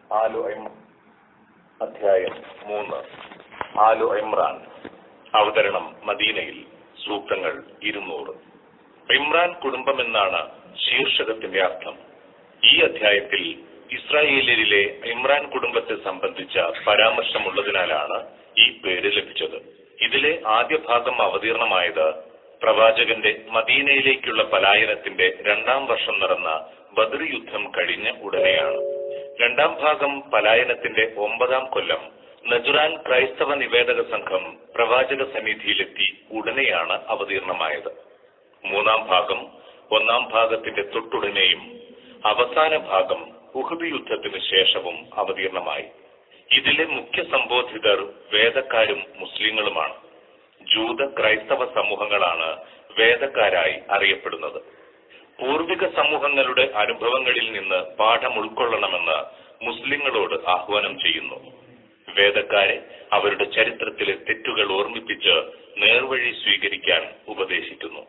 ആലു ഇം അധ്യായം മൂന്ന് ആലു ഇമ്രാൻ അവതരണം മദീനയിൽ സൂക്തങ്ങൾ ഇരുന്നൂറ് ഇമ്രാൻ കുടുംബം എന്നാണ് ശീർഷകത്തിന്റെ അർത്ഥം ഈ അധ്യായത്തിൽ ഇസ്രായേലിലെ ഇമ്രാൻ കുടുംബത്തെ സംബന്ധിച്ച പരാമർശമുള്ളതിനാലാണ് ഈ പേര് ലഭിച്ചത് ഇതിലെ ആദ്യ ഭാഗം അവതീർണമായത് പ്രവാചകന്റെ മദീനയിലേക്കുള്ള പലായനത്തിന്റെ രണ്ടാം വർഷം നടന്ന ബദർ യുദ്ധം കഴിഞ്ഞ ഉടനെയാണ് രണ്ടാം ഭാഗം പലായനത്തിന്റെ ഒമ്പതാം കൊല്ലം നജുറാൻ ക്രൈസ്തവ നിവേദക സംഘം പ്രവാചക സന്നിധിയിലെത്തി ഉടനെയാണ് അവതീർണമായത് മൂന്നാം ഭാഗം ഒന്നാം ഭാഗത്തിന്റെ തൊട്ടുടനെയും അവസാന ഭാഗം ഉഹദ് യുദ്ധത്തിന് ശേഷവും അവതീർണമായി ഇതിലെ മുഖ്യ സംബോധിതർ വേദക്കാരും മുസ്ലിങ്ങളുമാണ് ജൂത ക്രൈസ്തവ സമൂഹങ്ങളാണ് വേദക്കാരായി അറിയപ്പെടുന്നത് പൂർവിക സമൂഹങ്ങളുടെ അനുഭവങ്ങളിൽ നിന്ന് പാഠം ഉൾക്കൊള്ളണമെന്ന് മുസ്ലിങ്ങളോട് ആഹ്വാനം ചെയ്യുന്നു വേദക്കാരെ അവരുടെ ചരിത്രത്തിലെ തെറ്റുകൾ ഓർമ്മിപ്പിച്ച് നേർവഴി സ്വീകരിക്കാൻ ഉപദേശിക്കുന്നു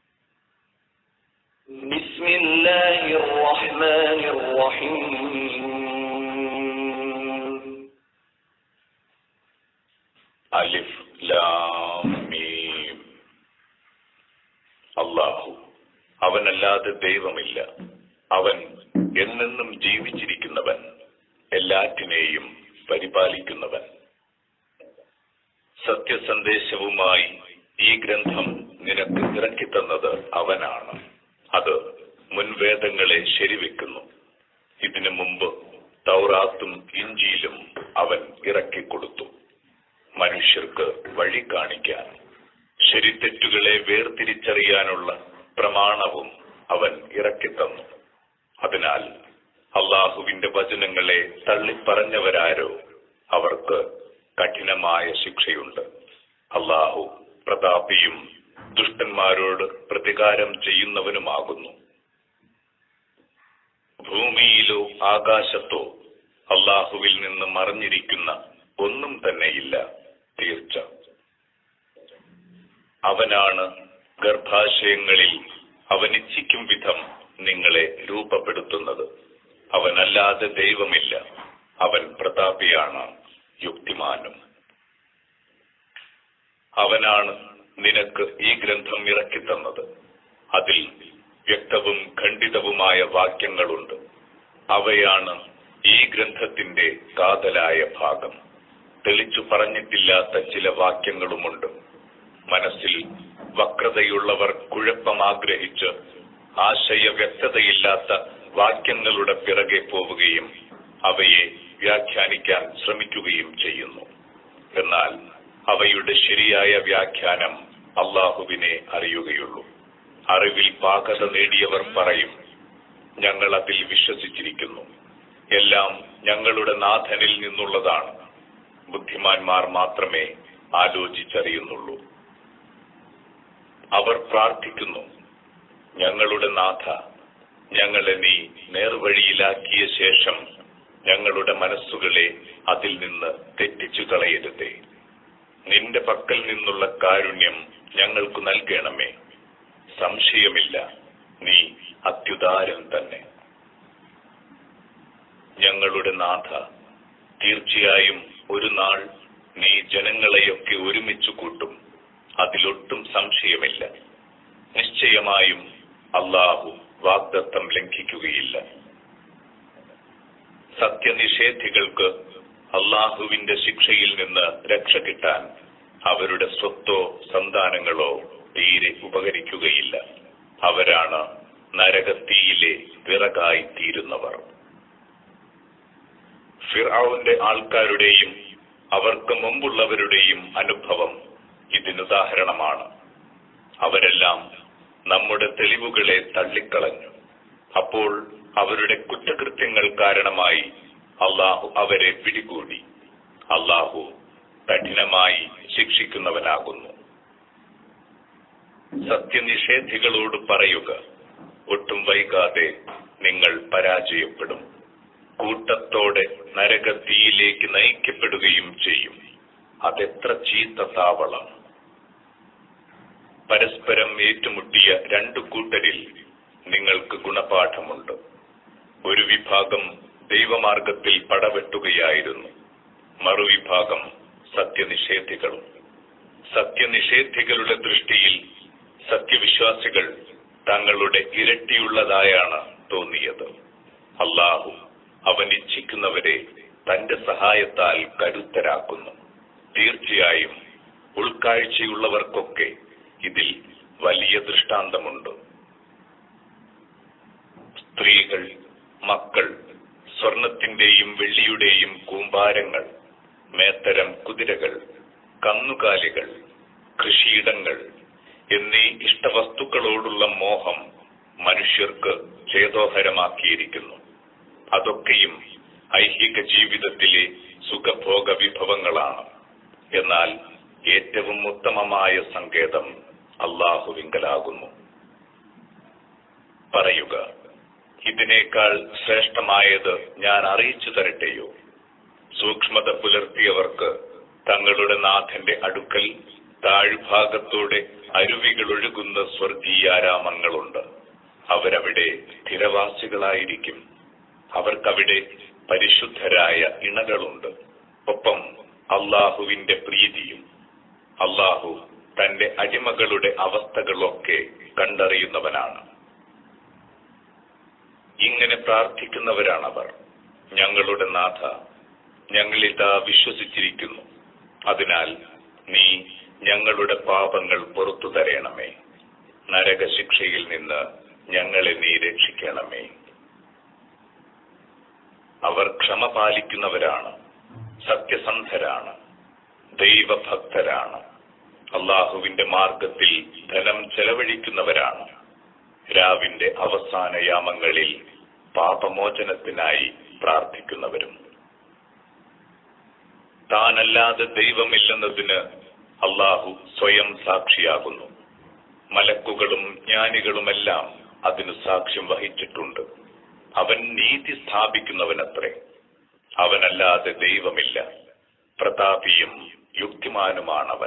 بسم الله الرحمن الرحيم അലിഫ് ലാം മീം അള്ളാഹു അവനല്ലാതെ ദൈവമില്ല അവൻ എന്നെന്നും ജീവിച്ചിരിക്കുന്നവൻ എല്ലാറ്റിനെയും പരിപാലിക്കുന്നവൻ സത്യസന്ദേശവുമായി ഈ ഗ്രന്ഥം നിനക്ക് ഇറക്കിത്തന്നത് അവനാണ് അത് മുൻവേദങ്ങളെ ശരിവെക്കുന്നു ഇതിനു മുമ്പ് തൗറാത്തും ഇഞ്ചിയിലും അവൻ ഇറക്കിക്കൊടുത്തു മനുഷ്യർക്ക് വഴി കാണിക്കാൻ ശരിത്തെറ്റുകളെ വേർതിരിച്ചറിയാനുള്ള പ്രമാണവും അവൻ ഇറക്കിത്തന്നു അതിനാൽ അള്ളാഹുവിന്റെ വചനങ്ങളെ തള്ളിപ്പറഞ്ഞവരാരോ അവർക്ക് കഠിനമായ ശിക്ഷയുണ്ട് അള്ളാഹു പ്രതാപിയും ദുഷ്ടന്മാരോട് പ്രതികാരം ചെയ്യുന്നവനുമാകുന്നു ഭൂമിയിലോ ആകാശത്തോ അള്ളാഹുവിൽ നിന്ന് മറഞ്ഞിരിക്കുന്ന ഒന്നും തന്നെയില്ല തീർച്ച അവനാണ് ഗർഭാശയങ്ങളിൽ അവൻ ഇച്ഛിക്കും വിധം നിങ്ങളെ രൂപപ്പെടുത്തുന്നത് അവനല്ലാതെ ദൈവമില്ല അവൻ പ്രതാപിയാണ് യുക്തിമാനും അവനാണ് നിനക്ക് ഈ ഗ്രന്ഥം ഇറക്കിത്തന്നത് അതിൽ വ്യക്തവും ഖണ്ഡിതവുമായ വാക്യങ്ങളുണ്ട് അവയാണ് ഈ ഗ്രന്ഥത്തിന്റെ കാതലായ ഭാഗം തെളിച്ചു പറഞ്ഞിട്ടില്ലാത്ത ചില വാക്യങ്ങളുമുണ്ട് മനസ്സിൽ വക്രതയുള്ളവർ കുഴപ്പം ആഗ്രഹിച്ച് ആശയ വ്യക്തതയില്ലാത്ത വാക്യങ്ങളുടെ പിറകെ പോവുകയും അവയെ വ്യാഖ്യാനിക്കാൻ ശ്രമിക്കുകയും ചെയ്യുന്നു എന്നാൽ അവയുടെ ശരിയായ വ്യാഖ്യാനം അള്ളാഹുവിനെ അറിയുകയുള്ളൂ അറിവിൽ പാകത നേടിയവർ പറയും ഞങ്ങൾ അതിൽ വിശ്വസിച്ചിരിക്കുന്നു എല്ലാം ഞങ്ങളുടെ നാഥനിൽ നിന്നുള്ളതാണ് ബുദ്ധിമാന്മാർ മാത്രമേ ആലോചിച്ചറിയുന്നുള്ളൂ അവർ പ്രാർത്ഥിക്കുന്നു ഞങ്ങളുടെ നാഥ ഞങ്ങളെ നീ നേർവഴിയിലാക്കിയ ശേഷം ഞങ്ങളുടെ മനസ്സുകളെ അതിൽ നിന്ന് തെറ്റിച്ചു കളയരുതേ നിന്റെ പക്കൽ നിന്നുള്ള കാരുണ്യം ഞങ്ങൾക്ക് നൽകണമേ സംശയമില്ല നീ അത്യുദാരൻ തന്നെ ഞങ്ങളുടെ നാഥ തീർച്ചയായും ഒരു നാൾ നീ ജനങ്ങളെയൊക്കെ ഒരുമിച്ച് കൂട്ടും അതിലൊട്ടും സംശയമില്ല നിശ്ചയമായും അള്ളാഹു വാഗ്ദത്തം ലംഘിക്കുകയില്ല സത്യനിഷേധികൾക്ക് അള്ളാഹുവിന്റെ ശിക്ഷയിൽ നിന്ന് രക്ഷ കിട്ടാൻ അവരുടെ സ്വത്തോ സന്താനങ്ങളോ തീരെ ഉപകരിക്കുകയില്ല അവരാണ് നരകത്തീയിലെ വിറകായി തീരുന്നവർ ഫിർഔന്റെ ആൾക്കാരുടെയും അവർക്ക് മുമ്പുള്ളവരുടെയും അനുഭവം ഇതിനുദാഹരണമാണ് അവരെല്ലാം നമ്മുടെ തെളിവുകളെ തള്ളിക്കളഞ്ഞു അപ്പോൾ അവരുടെ കുറ്റകൃത്യങ്ങൾ കാരണമായി അള്ളാഹു അവരെ പിടികൂടി അള്ളാഹു കഠിനമായി ശിക്ഷിക്കുന്നവനാകുന്നു സത്യനിഷേധികളോട് പറയുക ഒട്ടും വൈകാതെ നിങ്ങൾ പരാജയപ്പെടും കൂട്ടത്തോടെ നരകത്തീയിലേക്ക് നയിക്കപ്പെടുകയും ചെയ്യും അതെത്ര ചീത്ത താവളം പരസ്പരം ഏറ്റുമുട്ടിയ രണ്ടു കൂട്ടരിൽ നിങ്ങൾക്ക് ഗുണപാഠമുണ്ട് ഒരു വിഭാഗം ദൈവമാർഗത്തിൽ പടവെട്ടുകയായിരുന്നു മറുവിഭാഗം സത്യനിഷേധികളും സത്യനിഷേധികളുടെ ദൃഷ്ടിയിൽ സത്യവിശ്വാസികൾ തങ്ങളുടെ ഇരട്ടിയുള്ളതായാണ് തോന്നിയത് അള്ളാഹു അവൻ ഇച്ഛിക്കുന്നവരെ തന്റെ സഹായത്താൽ കരുത്തരാക്കുന്നു തീർച്ചയായും ഉൾക്കാഴ്ചയുള്ളവർക്കൊക്കെ ഇതിൽ വലിയ ദൃഷ്ടാന്തമുണ്ട് സ്ത്രീകൾ മക്കൾ സ്വർണത്തിന്റെയും വെള്ളിയുടെയും കൂമ്പാരങ്ങൾ മേത്തരം കുതിരകൾ കന്നുകാലികൾ കൃഷിയിടങ്ങൾ എന്നീ ഇഷ്ടവസ്തുക്കളോടുള്ള മോഹം മനുഷ്യർക്ക് ചേതോഹരമാക്കിയിരിക്കുന്നു അതൊക്കെയും ഐഹിക ജീവിതത്തിലെ സുഖഭോഗ വിഭവങ്ങളാണ് എന്നാൽ ഏറ്റവും ഉത്തമമായ സങ്കേതം അള്ളാഹുവിങ്കലാകുന്നു പറയുക ഇതിനേക്കാൾ ശ്രേഷ്ഠമായത് ഞാൻ അറിയിച്ചു തരട്ടെയോ സൂക്ഷ്മത പുലർത്തിയവർക്ക് തങ്ങളുടെ നാഥന്റെ അടുക്കൽ താഴ്ഭാഗത്തൂടെ അരുവികൾ ഒഴുകുന്ന സ്വർഗീയാരാമങ്ങളുണ്ട് അവരവിടെ സ്ഥിരവാസികളായിരിക്കും അവർക്കവിടെ പരിശുദ്ധരായ ഇണകളുണ്ട് ഒപ്പം അള്ളാഹുവിന്റെ പ്രീതിയും അള്ളാഹു തന്റെ അടിമകളുടെ അവസ്ഥകളൊക്കെ കണ്ടറിയുന്നവനാണ് ഇങ്ങനെ പ്രാർത്ഥിക്കുന്നവരാണവർ ഞങ്ങളുടെ നാഥ ഞങ്ങളിതാ വിശ്വസിച്ചിരിക്കുന്നു അതിനാൽ നീ ഞങ്ങളുടെ പാപങ്ങൾ പുറത്തു തരയണമേ നരകശിക്ഷയിൽ നിന്ന് ഞങ്ങളെ നീ രക്ഷിക്കണമേ അവർ ക്ഷമ പാലിക്കുന്നവരാണ് സത്യസന്ധരാണ് ദൈവഭക്തരാണ് അള്ളാഹുവിന്റെ മാർഗത്തിൽ ധനം ചെലവഴിക്കുന്നവരാണ് രാവിന്റെ അവസാന യാമങ്ങളിൽ പാപമോചനത്തിനായി പ്രാർത്ഥിക്കുന്നവരും താനല്ലാതെ ദൈവമില്ലെന്നതിന് അള്ളാഹു സ്വയം സാക്ഷിയാകുന്നു മലക്കുകളും ജ്ഞാനികളുമെല്ലാം അതിന് സാക്ഷ്യം വഹിച്ചിട്ടുണ്ട് അവൻ നീതി സ്ഥാപിക്കുന്നവനത്രേ അവനല്ലാതെ ദൈവമില്ല പ്രതാപിയും യുക്തിമാനുമാണവൻ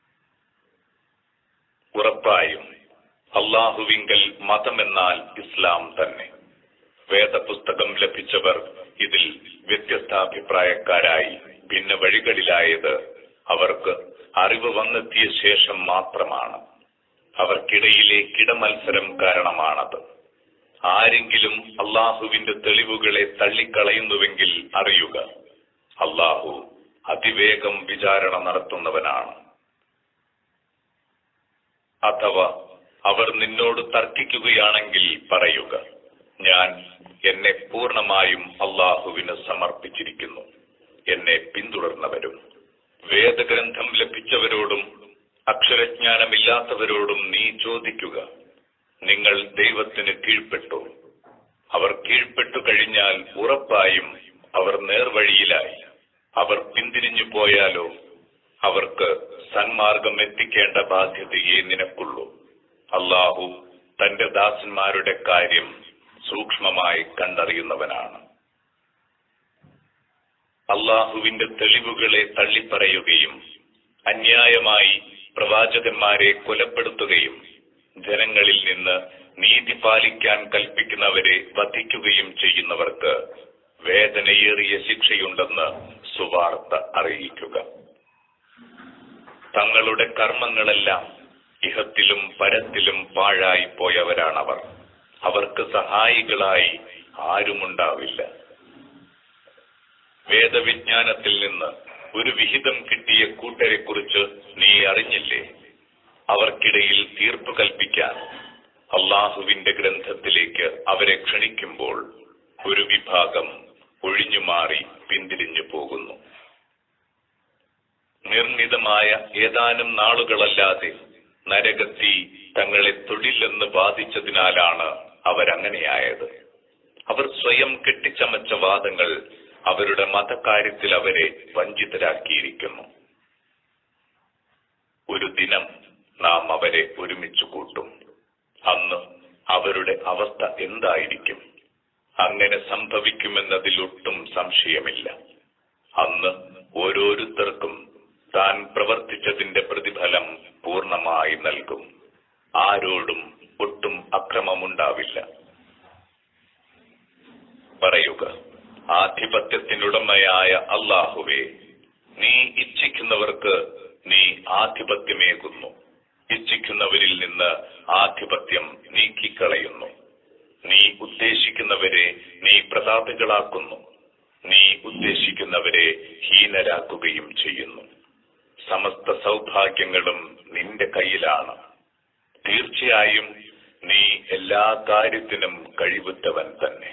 ഉറപ്പായും അള്ളാഹുവിങ്കൽ മതമെന്നാൽ ഇസ്ലാം തന്നെ വേദപുസ്തകം ലഭിച്ചവർ ഇതിൽ വ്യത്യസ്താഭിപ്രായക്കാരായി ഭിന്ന വഴികളിലായത് അവർക്ക് അറിവ് വന്നെത്തിയ ശേഷം മാത്രമാണ് അവർക്കിടയിലെ കിടമത്സരം കാരണമാണത് ആരെങ്കിലും അള്ളാഹുവിന്റെ തെളിവുകളെ തള്ളിക്കളയുന്നുവെങ്കിൽ അറിയുക അള്ളാഹു അതിവേഗം വിചാരണ നടത്തുന്നവനാണ് അഥവാ അവർ നിന്നോട് തർക്കിക്കുകയാണെങ്കിൽ പറയുക ഞാൻ എന്നെ പൂർണ്ണമായും അള്ളാഹുവിന് സമർപ്പിച്ചിരിക്കുന്നു എന്നെ പിന്തുടർന്നവരും വേദഗ്രന്ഥം ലഭിച്ചവരോടും അക്ഷരജ്ഞാനമില്ലാത്തവരോടും നീ ചോദിക്കുക നിങ്ങൾ ദൈവത്തിന് കീഴ്പ്പെട്ടു അവർ കീഴ്പ്പെട്ടു കഴിഞ്ഞാൽ ഉറപ്പായും അവർ നേർവഴിയിലായി അവർ പിന്തിരിഞ്ഞു പോയാലോ അവർക്ക് സന്മാർഗം എത്തിക്കേണ്ട ബാധ്യതയെ നിനക്കുള്ളൂ അള്ളാഹു തന്റെ ദാസന്മാരുടെ കാര്യം സൂക്ഷ്മമായി കണ്ടറിയുന്നവനാണ് അള്ളാഹുവിന്റെ തെളിവുകളെ തള്ളിപ്പറയുകയും അന്യായമായി പ്രവാചകന്മാരെ കൊലപ്പെടുത്തുകയും ജനങ്ങളിൽ നിന്ന് നീതി പാലിക്കാൻ കൽപ്പിക്കുന്നവരെ വധിക്കുകയും ചെയ്യുന്നവർക്ക് വേദനയേറിയ ശിക്ഷയുണ്ടെന്ന് സുവാർത്ത അറിയിക്കുക തങ്ങളുടെ കർമ്മങ്ങളെല്ലാം ഇഹത്തിലും പരത്തിലും പാഴായി പോയവരാണവർ അവർക്ക് സഹായികളായി ആരുമുണ്ടാവില്ല വേദവിജ്ഞാനത്തിൽ നിന്ന് ഒരു വിഹിതം കിട്ടിയ കൂട്ടരെ കുറിച്ച് നീ അറിഞ്ഞില്ലേ അവർക്കിടയിൽ തീർപ്പ് കൽപ്പിക്കാൻ അള്ളാഹുവിന്റെ ഗ്രന്ഥത്തിലേക്ക് അവരെ ക്ഷണിക്കുമ്പോൾ ഒരു വിഭാഗം ഒഴിഞ്ഞുമാറി പിന്തിരിഞ്ഞു പോകുന്നു നിർണിതമായ ഏതാനും നാളുകളല്ലാതെ നരകത്തി തങ്ങളെ തൊഴിലെന്ന് ബാധിച്ചതിനാലാണ് അവരങ്ങനെയായത് അവർ സ്വയം കെട്ടിച്ചമച്ച വാദങ്ങൾ അവരുടെ മതകാര്യത്തിൽ അവരെ വഞ്ചിതരാക്കിയിരിക്കുന്നു ഒരു ദിനം നാം അവരെ ഒരുമിച്ച് കൂട്ടും അന്ന് അവരുടെ അവസ്ഥ എന്തായിരിക്കും അങ്ങനെ സംഭവിക്കുമെന്നതിൽ ഒട്ടും സംശയമില്ല അന്ന് ഓരോരുത്തർക്കും താൻ പ്രവർത്തിച്ചതിന്റെ പ്രതിഫലം പൂർണ്ണമായി നൽകും ആരോടും ഒട്ടും അക്രമമുണ്ടാവില്ല പറയുക ആധിപത്യത്തിനുടമയായ അള്ളാഹുവേ നീ ഇച്ഛിക്കുന്നവർക്ക് നീ ആധിപത്യമേകുന്നു ഇച്ഛിക്കുന്നവരിൽ നിന്ന് ആധിപത്യം നീക്കിക്കളയുന്നു നീ ഉദ്ദേശിക്കുന്നവരെ നീ പ്രതാപികളാക്കുന്നു നീ ഉദ്ദേശിക്കുന്നവരെ ഹീനരാക്കുകയും ചെയ്യുന്നു സമസ്ത സൗഭാഗ്യങ്ങളും നിന്റെ കയ്യിലാണ് തീർച്ചയായും നീ എല്ലാ കാര്യത്തിനും കഴിവുറ്റവൻ തന്നെ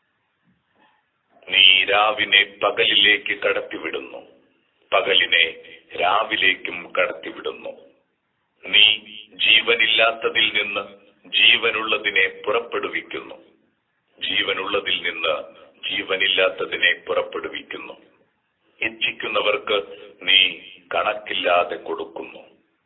നീ രാവിനെ പകലിലേക്ക് കടത്തിവിടുന്നു പകലിനെ രാവിലേക്കും കടത്തിവിടുന്നു നീ ജീവനില്ലാത്തതിൽ നിന്ന് ജീവനുള്ളതിനെ പുറപ്പെടുവിക്കുന്നു ജീവനുള്ളതിൽ നിന്ന് ജീവനില്ലാത്തതിനെ പുറപ്പെടുവിക്കുന്നു ഇച്ഛിക്കുന്നവർക്ക് നീ കണക്കില്ലാതെ കൊടുക്കുന്നു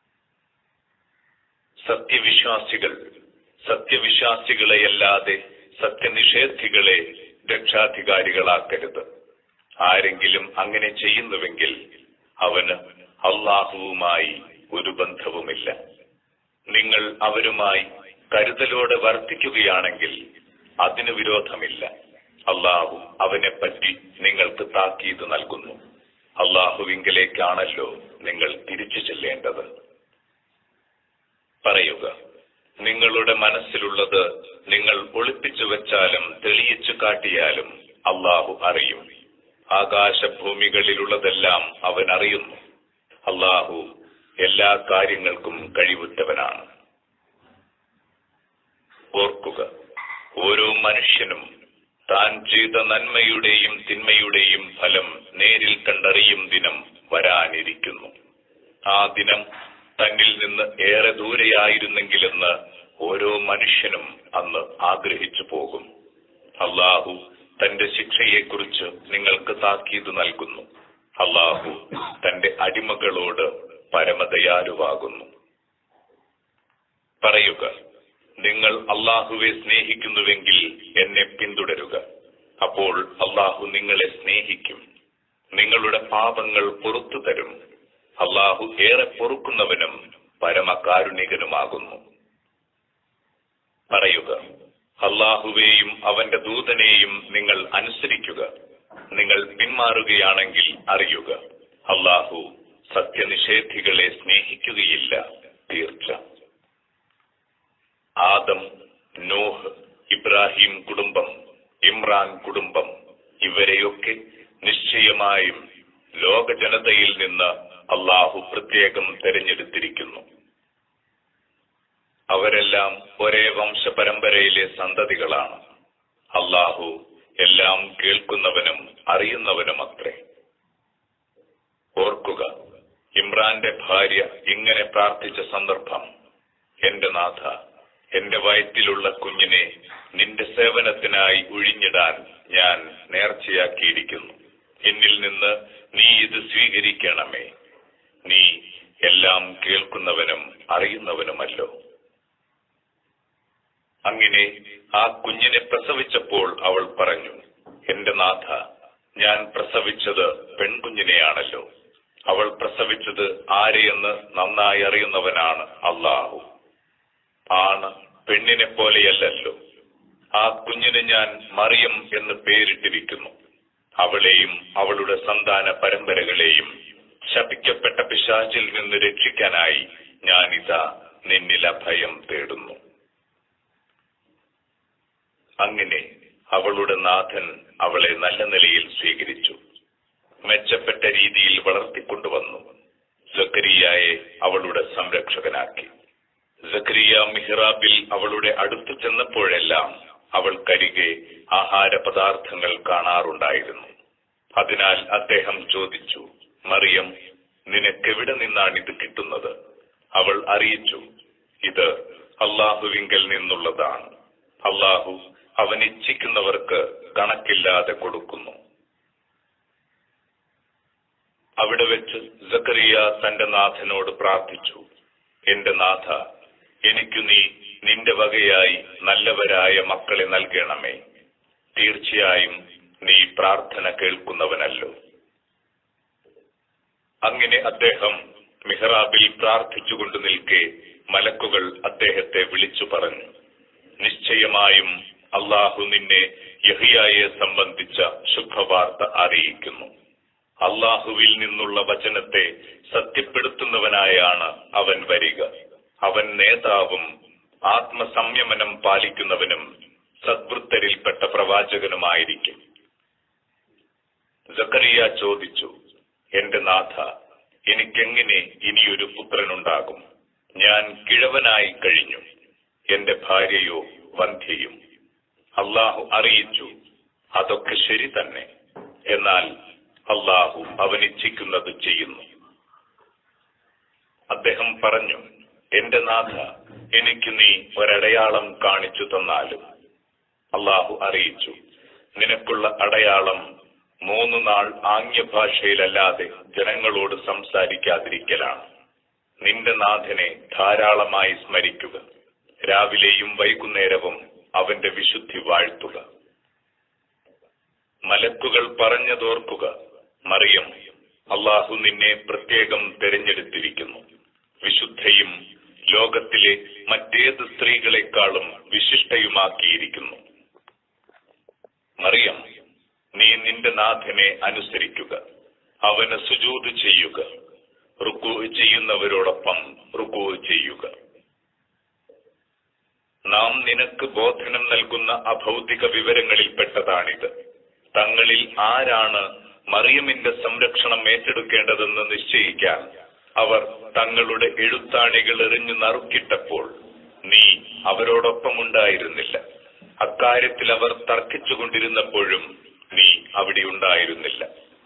സത്യവിശ്വാസികൾ സത്യവിശ്വാസികളെയല്ലാതെ സത്യനിഷേധികളെ രക്ഷാധികാരികളാക്കരുത് ആരെങ്കിലും അങ്ങനെ ചെയ്യുന്നുവെങ്കിൽ അവന് അള്ളാഹുവുമായി ഒരു ബന്ധവുമില്ല നിങ്ങൾ അവരുമായി കരുതലോടെ വർത്തിക്കുകയാണെങ്കിൽ അതിന് വിരോധമില്ല അള്ളാഹു അവനെപ്പറ്റി നിങ്ങൾക്ക് താക്കീത് നൽകുന്നു അള്ളാഹുവിങ്കലേക്കാണല്ലോ നിങ്ങൾ തിരിച്ചു ചെല്ലേണ്ടത് പറയുക നിങ്ങളുടെ മനസ്സിലുള്ളത് നിങ്ങൾ ഒളിപ്പിച്ചു വെച്ചാലും തെളിയിച്ചു കാട്ടിയാലും അള്ളാഹു അറിയും ആകാശഭൂമികളിലുള്ളതെല്ലാം അവൻ അറിയുന്നു അള്ളാഹു എല്ലാ കാര്യങ്ങൾക്കും കഴിവുറ്റവനാണ് ഓർക്കുക ഓരോ മനുഷ്യനും താൻ ചെയ്ത നന്മയുടെയും തിന്മയുടെയും ഫലം നേരിൽ കണ്ടറിയും ദിനം വരാനിരിക്കുന്നു ആ ദിനം തന്നിൽ നിന്ന് ഏറെ ദൂരെയായിരുന്നെങ്കിലെന്ന് ഓരോ മനുഷ്യനും അന്ന് ആഗ്രഹിച്ചു പോകും അള്ളാഹു തന്റെ ശിക്ഷയെക്കുറിച്ച് നിങ്ങൾക്ക് താക്കീത് നൽകുന്നു അള്ളാഹു തന്റെ അടിമകളോട് പരമദയാലുവാകുന്നു പറയുക നിങ്ങൾ അള്ളാഹുവെ സ്നേഹിക്കുന്നുവെങ്കിൽ എന്നെ പിന്തുടരുക അപ്പോൾ അള്ളാഹു നിങ്ങളെ സ്നേഹിക്കും നിങ്ങളുടെ പാപങ്ങൾ പുറത്തു തരും അള്ളാഹു ഏറെ പൊറുക്കുന്നവനും പരമകാരുണികനുമാകുന്നു പറയുക അള്ളാഹുവേയും അവന്റെ ദൂതനെയും നിങ്ങൾ അനുസരിക്കുക നിങ്ങൾ പിന്മാറുകയാണെങ്കിൽ അറിയുക അള്ളാഹു സത്യനിഷേധികളെ സ്നേഹിക്കുകയില്ല തീർച്ച ആദം നോഹ് ഇബ്രാഹിം കുടുംബം ഇമ്രാൻ കുടുംബം ഇവരെയൊക്കെ നിശ്ചയമായും ലോക ജനതയിൽ നിന്ന് അള്ളാഹു പ്രത്യേകം തെരഞ്ഞെടുത്തിരിക്കുന്നു അവരെല്ലാം ഒരേ വംശപരമ്പരയിലെ സന്തതികളാണ് അള്ളാഹു എല്ലാം കേൾക്കുന്നവനും അറിയുന്നവനുമത്രേ ഓർക്കുക ഇമ്രാന്റെ ഭാര്യ ഇങ്ങനെ പ്രാർത്ഥിച്ച സന്ദർഭം എന്റെ നാഥ എന്റെ വയറ്റിലുള്ള കുഞ്ഞിനെ നിന്റെ സേവനത്തിനായി ഒഴിഞ്ഞിടാൻ ഞാൻ നേർച്ചയാക്കിയിരിക്കുന്നു എന്നിൽ നിന്ന് നീ ഇത് സ്വീകരിക്കണമേ നീ എല്ലാം കേൾക്കുന്നവനും അറിയുന്നവനുമല്ലോ അങ്ങനെ ആ കുഞ്ഞിനെ പ്രസവിച്ചപ്പോൾ അവൾ പറഞ്ഞു എന്റെ നാഥ ഞാൻ പ്രസവിച്ചത് പെൺകുഞ്ഞിനെയാണല്ലോ അവൾ പ്രസവിച്ചത് ആരെയെന്ന് നന്നായി അറിയുന്നവനാണ് അള്ളാഹു ആണ് പെണ്ണിനെ പോലെയല്ലല്ലോ ആ കുഞ്ഞിന് ഞാൻ മറിയം എന്ന് പേരിട്ടിരിക്കുന്നു അവളെയും അവളുടെ സന്താന പരമ്പരകളെയും ശപിക്കപ്പെട്ട പിശാചിൽ നിന്ന് രക്ഷിക്കാനായി ഞാനിതാ നിന്നിൽ അഭയം തേടുന്നു അങ്ങനെ അവളുടെ നാഥൻ അവളെ നല്ല നിലയിൽ സ്വീകരിച്ചു മെച്ചപ്പെട്ട രീതിയിൽ വളർത്തിക്കൊണ്ടുവന്നു സക്കരിയായെ അവളുടെ സംരക്ഷകനാക്കി സക്രിയ മിഹ്റാബിൽ അവളുടെ അടുത്തു ചെന്നപ്പോഴെല്ലാം അവൾക്കരികെ ആഹാര പദാർത്ഥങ്ങൾ കാണാറുണ്ടായിരുന്നു അതിനാൽ അദ്ദേഹം ചോദിച്ചു മറിയം നിനക്കെവിടെ നിന്നാണ് ഇത് കിട്ടുന്നത് അവൾ അറിയിച്ചു ഇത് അള്ളാഹുവിങ്കൽ നിന്നുള്ളതാണ് അള്ളാഹു അവൻ ഇച്ഛിക്കുന്നവർക്ക് കണക്കില്ലാതെ കൊടുക്കുന്നു അവിടെ വെച്ച് സക്കറിയ തന്റെ നാഥനോട് പ്രാർത്ഥിച്ചു എന്റെ നാഥ എനിക്കു നീ നിന്റെ വകയായി നല്ലവരായ മക്കളെ നൽകണമേ തീർച്ചയായും നീ പ്രാർത്ഥന കേൾക്കുന്നവനല്ലോ അങ്ങനെ അദ്ദേഹം മിഹ്റാബിൽ പ്രാർത്ഥിച്ചുകൊണ്ട് നിൽക്കെ മലക്കുകൾ അദ്ദേഹത്തെ വിളിച്ചു പറഞ്ഞു നിശ്ചയമായും അള്ളാഹു നിന്നെ യഹിയായെ സംബന്ധിച്ച ശുഭവാർത്ത അറിയിക്കുന്നു അള്ളാഹുവിൽ നിന്നുള്ള വചനത്തെ സത്യപ്പെടുത്തുന്നവനായാണ് അവൻ വരിക അവൻ നേതാവും ആത്മസംയമനം പാലിക്കുന്നവനും സദ്വൃത്തരിൽപ്പെട്ട പ്രവാചകനുമായിരിക്കും സക്കറിയ ചോദിച്ചു എന്റെ നാഥ എനിക്കെങ്ങനെ ഇനിയൊരു പുത്രനുണ്ടാകും ഞാൻ കിഴവനായി കഴിഞ്ഞു എന്റെ ഭാര്യയോ വന്ധ്യയും അള്ളാഹു അറിയിച്ചു അതൊക്കെ ശരി തന്നെ എന്നാൽ അള്ളാഹു അവനിച്ഛിക്കുന്നത് ചെയ്യുന്നു അദ്ദേഹം പറഞ്ഞു എന്റെ നാഥ എനിക്ക് നീ ഒരടയാളം കാണിച്ചു തന്നാലും അള്ളാഹു അറിയിച്ചു നിനക്കുള്ള അടയാളം മൂന്ന് നാൾ ആംഗ്യഭാഷയിലല്ലാതെ ജനങ്ങളോട് സംസാരിക്കാതിരിക്കലാണ് നിന്റെ നാഥനെ ധാരാളമായി സ്മരിക്കുക രാവിലെയും വൈകുന്നേരവും അവന്റെ വിശുദ്ധി വാഴ്ത്തുക മലക്കുകൾ പറഞ്ഞതോർക്കുക മറിയം അള്ളാഹു നിന്നെ പ്രത്യേകം തിരഞ്ഞെടുത്തിരിക്കുന്നു വിശുദ്ധയും ലോകത്തിലെ മറ്റേത് സ്ത്രീകളെക്കാളും വിശിഷ്ടയുമാക്കിയിരിക്കുന്നു മറിയം നീ നിന്റെ നാഥനെ അനുസരിക്കുക അവന് സുജൂത് ചെയ്യുക റുക്കു ചെയ്യുന്നവരോടൊപ്പം റുക്കു ചെയ്യുക നാം നിനക്ക് ബോധനം നൽകുന്ന അഭൗതിക വിവരങ്ങളിൽപ്പെട്ടതാണിത് തങ്ങളിൽ ആരാണ് മറിയമിന്റെ സംരക്ഷണം ഏറ്റെടുക്കേണ്ടതെന്ന് നിശ്ചയിക്കാൻ അവർ തങ്ങളുടെ എഴുത്താണികൾ എറിഞ്ഞു നറുക്കിട്ടപ്പോൾ നീ അവരോടൊപ്പം ഉണ്ടായിരുന്നില്ല അക്കാര്യത്തിൽ അവർ തർക്കിച്ചുകൊണ്ടിരുന്നപ്പോഴും നീ അവിടെ ഉണ്ടായിരുന്നില്ല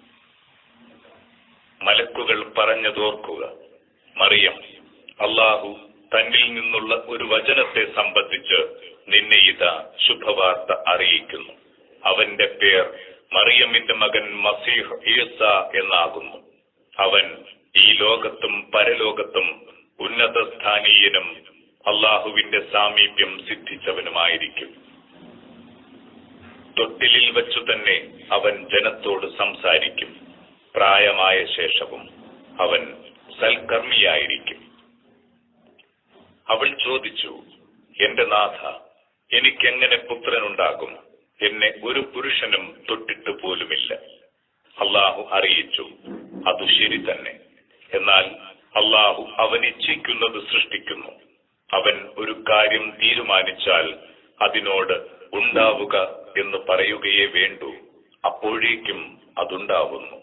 മലക്കുകൾ പറഞ്ഞതോർക്കുക മറിയം അള്ളാഹു തന്നിൽ നിന്നുള്ള ഒരു വചനത്തെ സംബന്ധിച്ച് നിന്നെ ഇതാ ശുഭവാർത്ത അറിയിക്കുന്നു അവന്റെ പേർ മറിയമിന്റെ മകൻ മസീഹ് ഈസ എന്നാകുന്നു അവൻ ഈ ലോകത്തും പരലോകത്തും ഉന്നത സ്ഥാനീയനും അള്ളാഹുവിന്റെ സാമീപ്യം സിദ്ധിച്ചവനുമായിരിക്കും തൊട്ടിലിൽ വെച്ചു തന്നെ അവൻ ജനത്തോട് സംസാരിക്കും പ്രായമായ ശേഷവും അവൻ സൽക്കർമ്മിയായിരിക്കും അവൾ ചോദിച്ചു എന്റെ നാഥ എനിക്കെങ്ങനെ പുത്രനുണ്ടാകും എന്നെ ഒരു പുരുഷനും തൊട്ടിട്ട് പോലുമില്ല അള്ളാഹു അറിയിച്ചു അത് ശരി തന്നെ എന്നാൽ അള്ളാഹു അവൻ ഇച്ഛിക്കുന്നത് സൃഷ്ടിക്കുന്നു അവൻ ഒരു കാര്യം തീരുമാനിച്ചാൽ അതിനോട് ഉണ്ടാവുക എന്ന് പറയുകയേ വേണ്ടൂ അപ്പോഴേക്കും അതുണ്ടാവുന്നു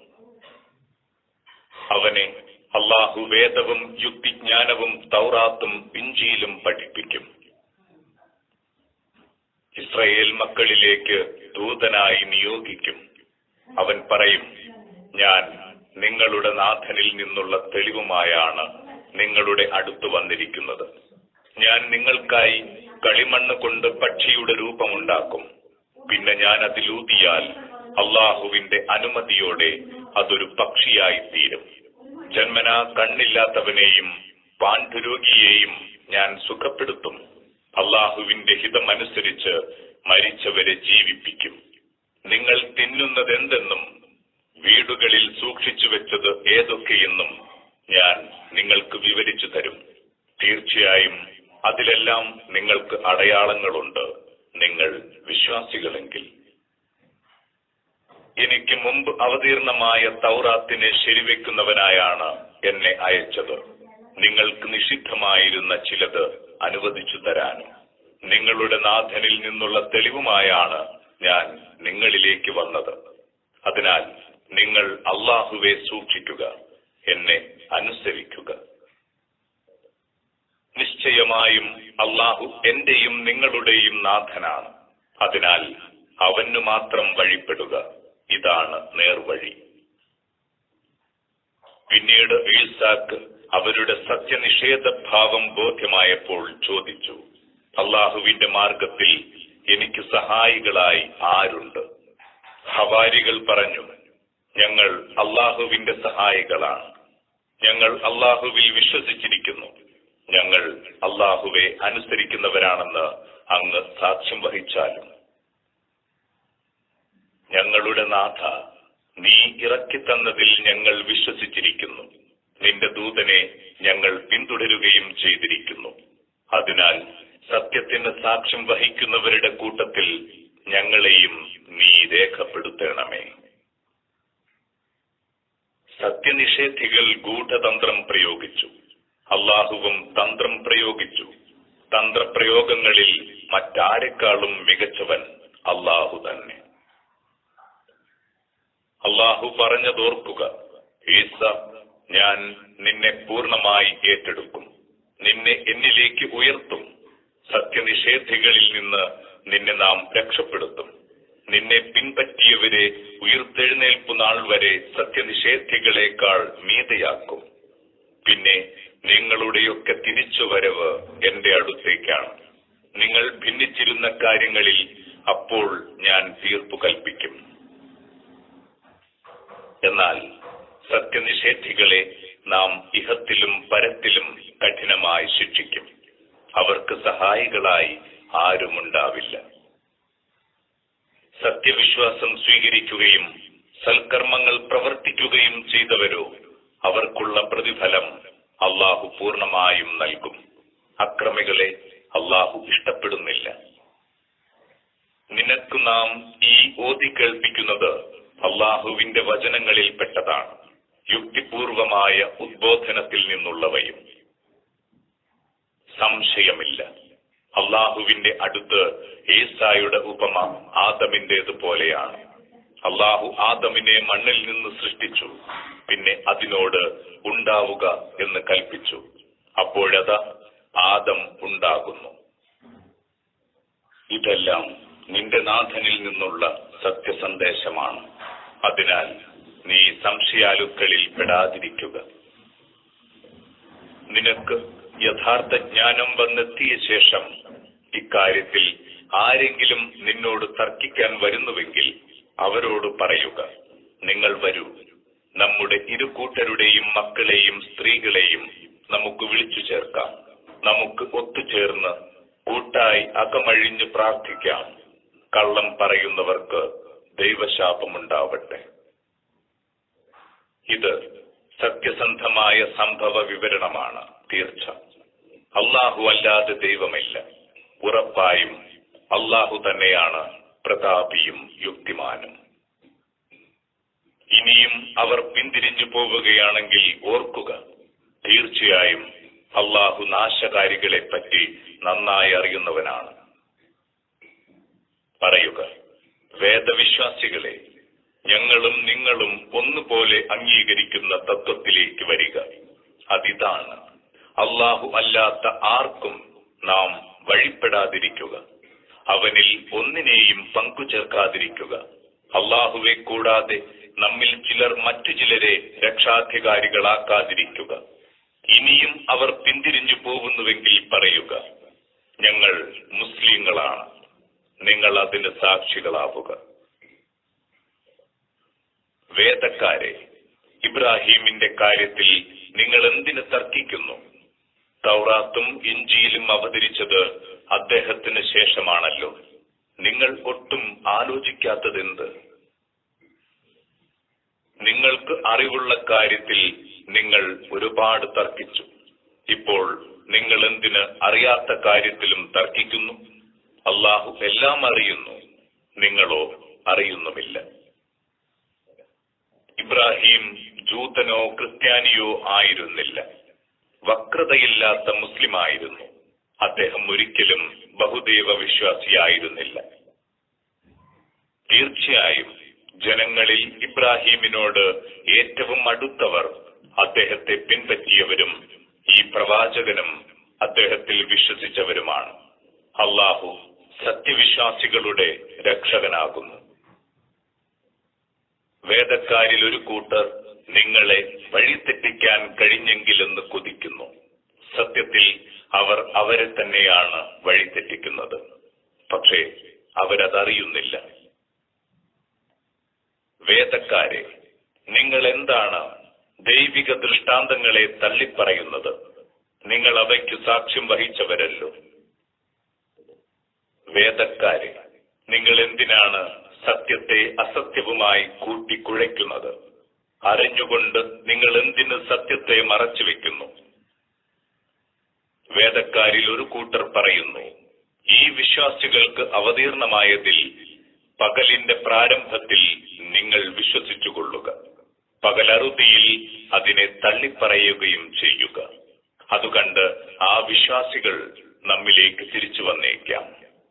അവനെ അള്ളാഹു വേദവും യുക്തിജ്ഞാനവും തൗറാത്തും ഇഞ്ചിയിലും പഠിപ്പിക്കും ഇസ്രയേൽ മക്കളിലേക്ക് ദൂതനായി നിയോഗിക്കും അവൻ പറയും ഞാൻ നിങ്ങളുടെ നാഥനിൽ നിന്നുള്ള തെളിവുമായാണ് നിങ്ങളുടെ അടുത്ത് വന്നിരിക്കുന്നത് ഞാൻ നിങ്ങൾക്കായി കളിമണ്ണ് കൊണ്ട് പക്ഷിയുടെ രൂപമുണ്ടാക്കും പിന്നെ ഞാൻ അതിലൂതിയാൽ അള്ളാഹുവിന്റെ അനുമതിയോടെ അതൊരു പക്ഷിയായി തീരും ജന്മനാ കണ്ണില്ലാത്തവനെയും പാണ്ഡുരോഗിയെയും ഞാൻ സുഖപ്പെടുത്തും അള്ളാഹുവിന്റെ ഹിതമനുസരിച്ച് മരിച്ചവരെ ജീവിപ്പിക്കും നിങ്ങൾ തിന്നുന്നതെന്തെന്നും വീടുകളിൽ സൂക്ഷിച്ചു വെച്ചത് ഏതൊക്കെയെന്നും ഞാൻ നിങ്ങൾക്ക് വിവരിച്ചു തരും തീർച്ചയായും അതിലെല്ലാം നിങ്ങൾക്ക് അടയാളങ്ങളുണ്ട് നിങ്ങൾ വിശ്വാസികളെങ്കിൽ എനിക്ക് മുമ്പ് അവതീർണമായ തൗറാത്തിനെ ശരിവെക്കുന്നവനായാണ് എന്നെ അയച്ചത് നിങ്ങൾക്ക് നിഷിദ്ധമായിരുന്ന ചിലത് അനുവദിച്ചു തരാനും നിങ്ങളുടെ നാഥനിൽ നിന്നുള്ള തെളിവുമായാണ് ഞാൻ നിങ്ങളിലേക്ക് വന്നത് അതിനാൽ നിങ്ങൾ അള്ളാഹുവെ സൂക്ഷിക്കുക എന്നെ അനുസരിക്കുക നിശ്ചയമായും അള്ളാഹു എന്റെയും നിങ്ങളുടെയും നാഥനാണ് അതിനാൽ അവനു മാത്രം വഴിപ്പെടുക ഇതാണ് നേർവഴി പിന്നീട് ഈസാക്ക് അവരുടെ സത്യനിഷേധ ഭാവം ബോധ്യമായപ്പോൾ ചോദിച്ചു അള്ളാഹുവിന്റെ മാർഗത്തിൽ എനിക്ക് സഹായികളായി ആരുണ്ട് ഹവാരികൾ പറഞ്ഞു ഞങ്ങൾ അള്ളാഹുവിന്റെ സഹായികളാണ് ഞങ്ങൾ അള്ളാഹുവിൽ വിശ്വസിച്ചിരിക്കുന്നു ഞങ്ങൾ അള്ളാഹുവെ അനുസരിക്കുന്നവരാണെന്ന് അങ്ങ് സാക്ഷ്യം വഹിച്ചാലും ഞങ്ങളുടെ നാഥ നീ ഇറക്കിത്തന്നതിൽ ഞങ്ങൾ വിശ്വസിച്ചിരിക്കുന്നു നിന്റെ ദൂതനെ ഞങ്ങൾ പിന്തുടരുകയും ചെയ്തിരിക്കുന്നു അതിനാൽ സത്യത്തിന് സാക്ഷ്യം വഹിക്കുന്നവരുടെ കൂട്ടത്തിൽ ഞങ്ങളെയും നീ രേഖപ്പെടുത്തണമേ സത്യനിഷേധികൾ ഗൂഢതന്ത്രം പ്രയോഗിച്ചു അള്ളാഹുവും തന്ത്രം പ്രയോഗിച്ചു തന്ത്രപ്രയോഗങ്ങളിൽ മറ്റാരെക്കാളും മികച്ചവൻ അള്ളാഹു തന്നെ അള്ളാഹു പറഞ്ഞതോർക്കുക ഈസ ഞാൻ നിന്നെ പൂർണ്ണമായി ഏറ്റെടുക്കും നിന്നെ എന്നിലേക്ക് ഉയർത്തും സത്യനിഷേധികളിൽ നിന്ന് നിന്നെ നാം രക്ഷപ്പെടുത്തും നിന്നെ പിൻപറ്റിയവരെ ഉയർത്തെഴുന്നേൽപ്പു നാൾ വരെ സത്യനിഷേധികളെക്കാൾ മീതയാക്കും പിന്നെ നിങ്ങളുടെയൊക്കെ തിരിച്ചുവരവ് എന്റെ അടുത്തേക്കാണ് നിങ്ങൾ ഭിന്നിച്ചിരുന്ന കാര്യങ്ങളിൽ അപ്പോൾ ഞാൻ തീർപ്പു കൽപ്പിക്കും എന്നാൽ സത്യനിഷേധികളെ നാം ഇഹത്തിലും പരത്തിലും കഠിനമായി ശിക്ഷിക്കും അവർക്ക് സഹായികളായി ആരുമുണ്ടാവില്ല സത്യവിശ്വാസം സ്വീകരിക്കുകയും സൽക്കർമ്മങ്ങൾ പ്രവർത്തിക്കുകയും ചെയ്തവരോ അവർക്കുള്ള പ്രതിഫലം അള്ളാഹു പൂർണ്ണമായും നൽകും അക്രമികളെ അള്ളാഹു ഇഷ്ടപ്പെടുന്നില്ല നിനക്ക് നാം ഈ ഓതി കേൾപ്പിക്കുന്നത് അള്ളാഹുവിന്റെ വചനങ്ങളിൽപ്പെട്ടതാണ് യുക്തിപൂർവമായ ഉദ്ബോധനത്തിൽ നിന്നുള്ളവയും സംശയമില്ല അള്ളാഹുവിന്റെ അടുത്ത് ഏസായുടെ ഉപമ ആദമിന്റേത് പോലെയാണ് അള്ളാഹു ആദമിനെ മണ്ണിൽ നിന്ന് സൃഷ്ടിച്ചു പിന്നെ അതിനോട് ഉണ്ടാവുക എന്ന് കൽപ്പിച്ചു അപ്പോഴത് ആദം ഉണ്ടാകുന്നു ഇതെല്ലാം നിന്റെ നാഥനിൽ നിന്നുള്ള സത്യസന്ദേശമാണ് അതിനാൽ നീ സംശയാലുക്കളിൽ പെടാതിരിക്കുക നിനക്ക് യഥാർത്ഥ ജ്ഞാനം വന്നെത്തിയ ശേഷം ഇക്കാര്യത്തിൽ ആരെങ്കിലും നിന്നോട് തർക്കിക്കാൻ വരുന്നുവെങ്കിൽ അവരോട് പറയുക നിങ്ങൾ വരൂ നമ്മുടെ ഇരു കൂട്ടരുടെയും മക്കളെയും സ്ത്രീകളെയും നമുക്ക് വിളിച്ചു ചേർക്കാം നമുക്ക് ഒത്തുചേർന്ന് കൂട്ടായി അകമഴിഞ്ഞ് പ്രാർത്ഥിക്കാം കള്ളം പറയുന്നവർക്ക് ദൈവശാപമുണ്ടാവട്ടെ ഇത് സത്യസന്ധമായ സംഭവ വിവരണമാണ് തീർച്ച അള്ളാഹു അല്ലാതെ ദൈവമില്ല ഉറപ്പായും അള്ളാഹു തന്നെയാണ് പ്രതാപിയും യുക്തിമാനും ഇനിയും അവർ പിന്തിരിഞ്ഞു പോവുകയാണെങ്കിൽ ഓർക്കുക തീർച്ചയായും അള്ളാഹു നാശകാരികളെ പറ്റി നന്നായി അറിയുന്നവനാണ് പറയുക വേദവിശ്വാസികളെ ഞങ്ങളും നിങ്ങളും ഒന്നുപോലെ അംഗീകരിക്കുന്ന തത്വത്തിലേക്ക് വരിക അതിതാണ് അള്ളാഹു അല്ലാത്ത ആർക്കും നാം വഴിപ്പെടാതിരിക്കുക അവനിൽ ഒന്നിനെയും പങ്കുചേർക്കാതിരിക്കുക അള്ളാഹുവെ കൂടാതെ നമ്മിൽ ചിലർ മറ്റു ചിലരെ രക്ഷാധികാരികളാക്കാതിരിക്കുക ഇനിയും അവർ പിന്തിരിഞ്ഞു പോകുന്നുവെങ്കിൽ പറയുക ഞങ്ങൾ മുസ്ലിങ്ങളാണ് നിങ്ങൾ അതിന് സാക്ഷികളാവുക വേദക്കാരെ ഇബ്രാഹീമിന്റെ കാര്യത്തിൽ നിങ്ങൾ എന്തിന് തർക്കിക്കുന്നു തൗറാത്തും ഇഞ്ചിയിലും അവതരിച്ചത് അദ്ദേഹത്തിന് ശേഷമാണല്ലോ നിങ്ങൾ ഒട്ടും ആലോചിക്കാത്തതെന്ത് നിങ്ങൾക്ക് അറിവുള്ള കാര്യത്തിൽ നിങ്ങൾ ഒരുപാട് തർക്കിച്ചു ഇപ്പോൾ നിങ്ങൾ എന്തിന് അറിയാത്ത കാര്യത്തിലും തർക്കിക്കുന്നു അള്ളാഹു എല്ലാം അറിയുന്നു നിങ്ങളോ അറിയുന്നുമില്ല ഇബ്രാഹിം ജൂതനോ ക്രിസ്ത്യാനിയോ ആയിരുന്നില്ല വക്രതയില്ലാത്ത മുസ്ലിമായിരുന്നു അദ്ദേഹം ഒരിക്കലും ബഹുദൈവ വിശ്വാസിയായിരുന്നില്ല തീർച്ചയായും ജനങ്ങളിൽ ഇബ്രാഹീമിനോട് ഏറ്റവും അടുത്തവർ അദ്ദേഹത്തെ പിൻപറ്റിയവരും ഈ പ്രവാചകനും അദ്ദേഹത്തിൽ വിശ്വസിച്ചവരുമാണ് അള്ളാഹു സത്യവിശ്വാസികളുടെ രക്ഷകനാകുന്നു വേദക്കാരിൽ ഒരു കൂട്ടർ നിങ്ങളെ വഴിതെറ്റിക്കാൻ കഴിഞ്ഞെങ്കിലെന്ന് കൊതിക്കുന്നു സത്യത്തിൽ അവർ അവരെ തന്നെയാണ് വഴിതെറ്റിക്കുന്നത് പക്ഷേ അവരതറിയുന്നില്ല വേദക്കാരെ നിങ്ങൾ എന്താണ് ദൈവിക ദൃഷ്ടാന്തങ്ങളെ തള്ളിപ്പറയുന്നത് നിങ്ങൾ അവയ്ക്ക് സാക്ഷ്യം വഹിച്ചവരല്ലോ വേദക്കാരെ നിങ്ങൾ എന്തിനാണ് സത്യത്തെ അസത്യവുമായി കൂട്ടിക്കുഴയ്ക്കുന്നത് അറിഞ്ഞുകൊണ്ട് നിങ്ങൾ എന്തിന് സത്യത്തെ മറച്ചു വെക്കുന്നു വേദക്കാരിൽ ഒരു കൂട്ടർ പറയുന്നു ഈ വിശ്വാസികൾക്ക് അവതീർണമായതിൽ പകലിന്റെ പ്രാരംഭത്തിൽ നിങ്ങൾ വിശ്വസിച്ചുകൊള്ളുക പകലറുതിയിൽ അതിനെ തള്ളിപ്പറയുകയും ചെയ്യുക അതുകണ്ട് ആ വിശ്വാസികൾ നമ്മിലേക്ക് തിരിച്ചു വന്നേക്കാം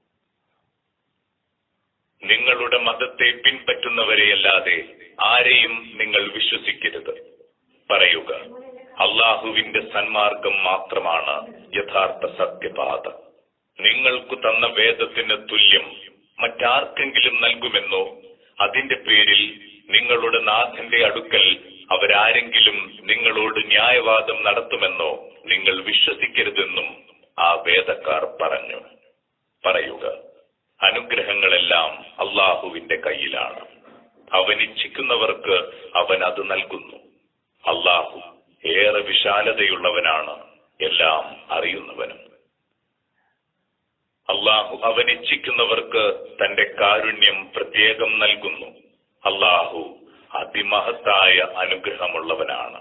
നിങ്ങളുടെ മതത്തെ പിൻപറ്റുന്നവരെയല്ലാതെ ആരെയും നിങ്ങൾ വിശ്വസിക്കരുത് പറയുക അള്ളാഹുവിന്റെ സന്മാർഗം മാത്രമാണ് യഥാർത്ഥ സത്യപാത നിങ്ങൾക്കു തന്ന വേദത്തിന് തുല്യം മറ്റാർക്കെങ്കിലും നൽകുമെന്നോ അതിന്റെ പേരിൽ നിങ്ങളുടെ നാഥന്റെ അടുക്കൽ അവരാരെങ്കിലും നിങ്ങളോട് ന്യായവാദം നടത്തുമെന്നോ നിങ്ങൾ വിശ്വസിക്കരുതെന്നും ആ വേദക്കാർ പറഞ്ഞു പറയുക അനുഗ്രഹങ്ങളെല്ലാം അള്ളാഹുവിന്റെ കയ്യിലാണ് അവൻ ഇച്ഛിക്കുന്നവർക്ക് അവൻ അത് നൽകുന്നു അള്ളാഹു ഏറെ വിശാലതയുള്ളവനാണ് എല്ലാം അറിയുന്നവനും അള്ളാഹു അവൻ ഇച്ഛിക്കുന്നവർക്ക് തന്റെ കാരുണ്യം പ്രത്യേകം നൽകുന്നു അള്ളാഹു അതിമഹത്തായ അനുഗ്രഹമുള്ളവനാണ്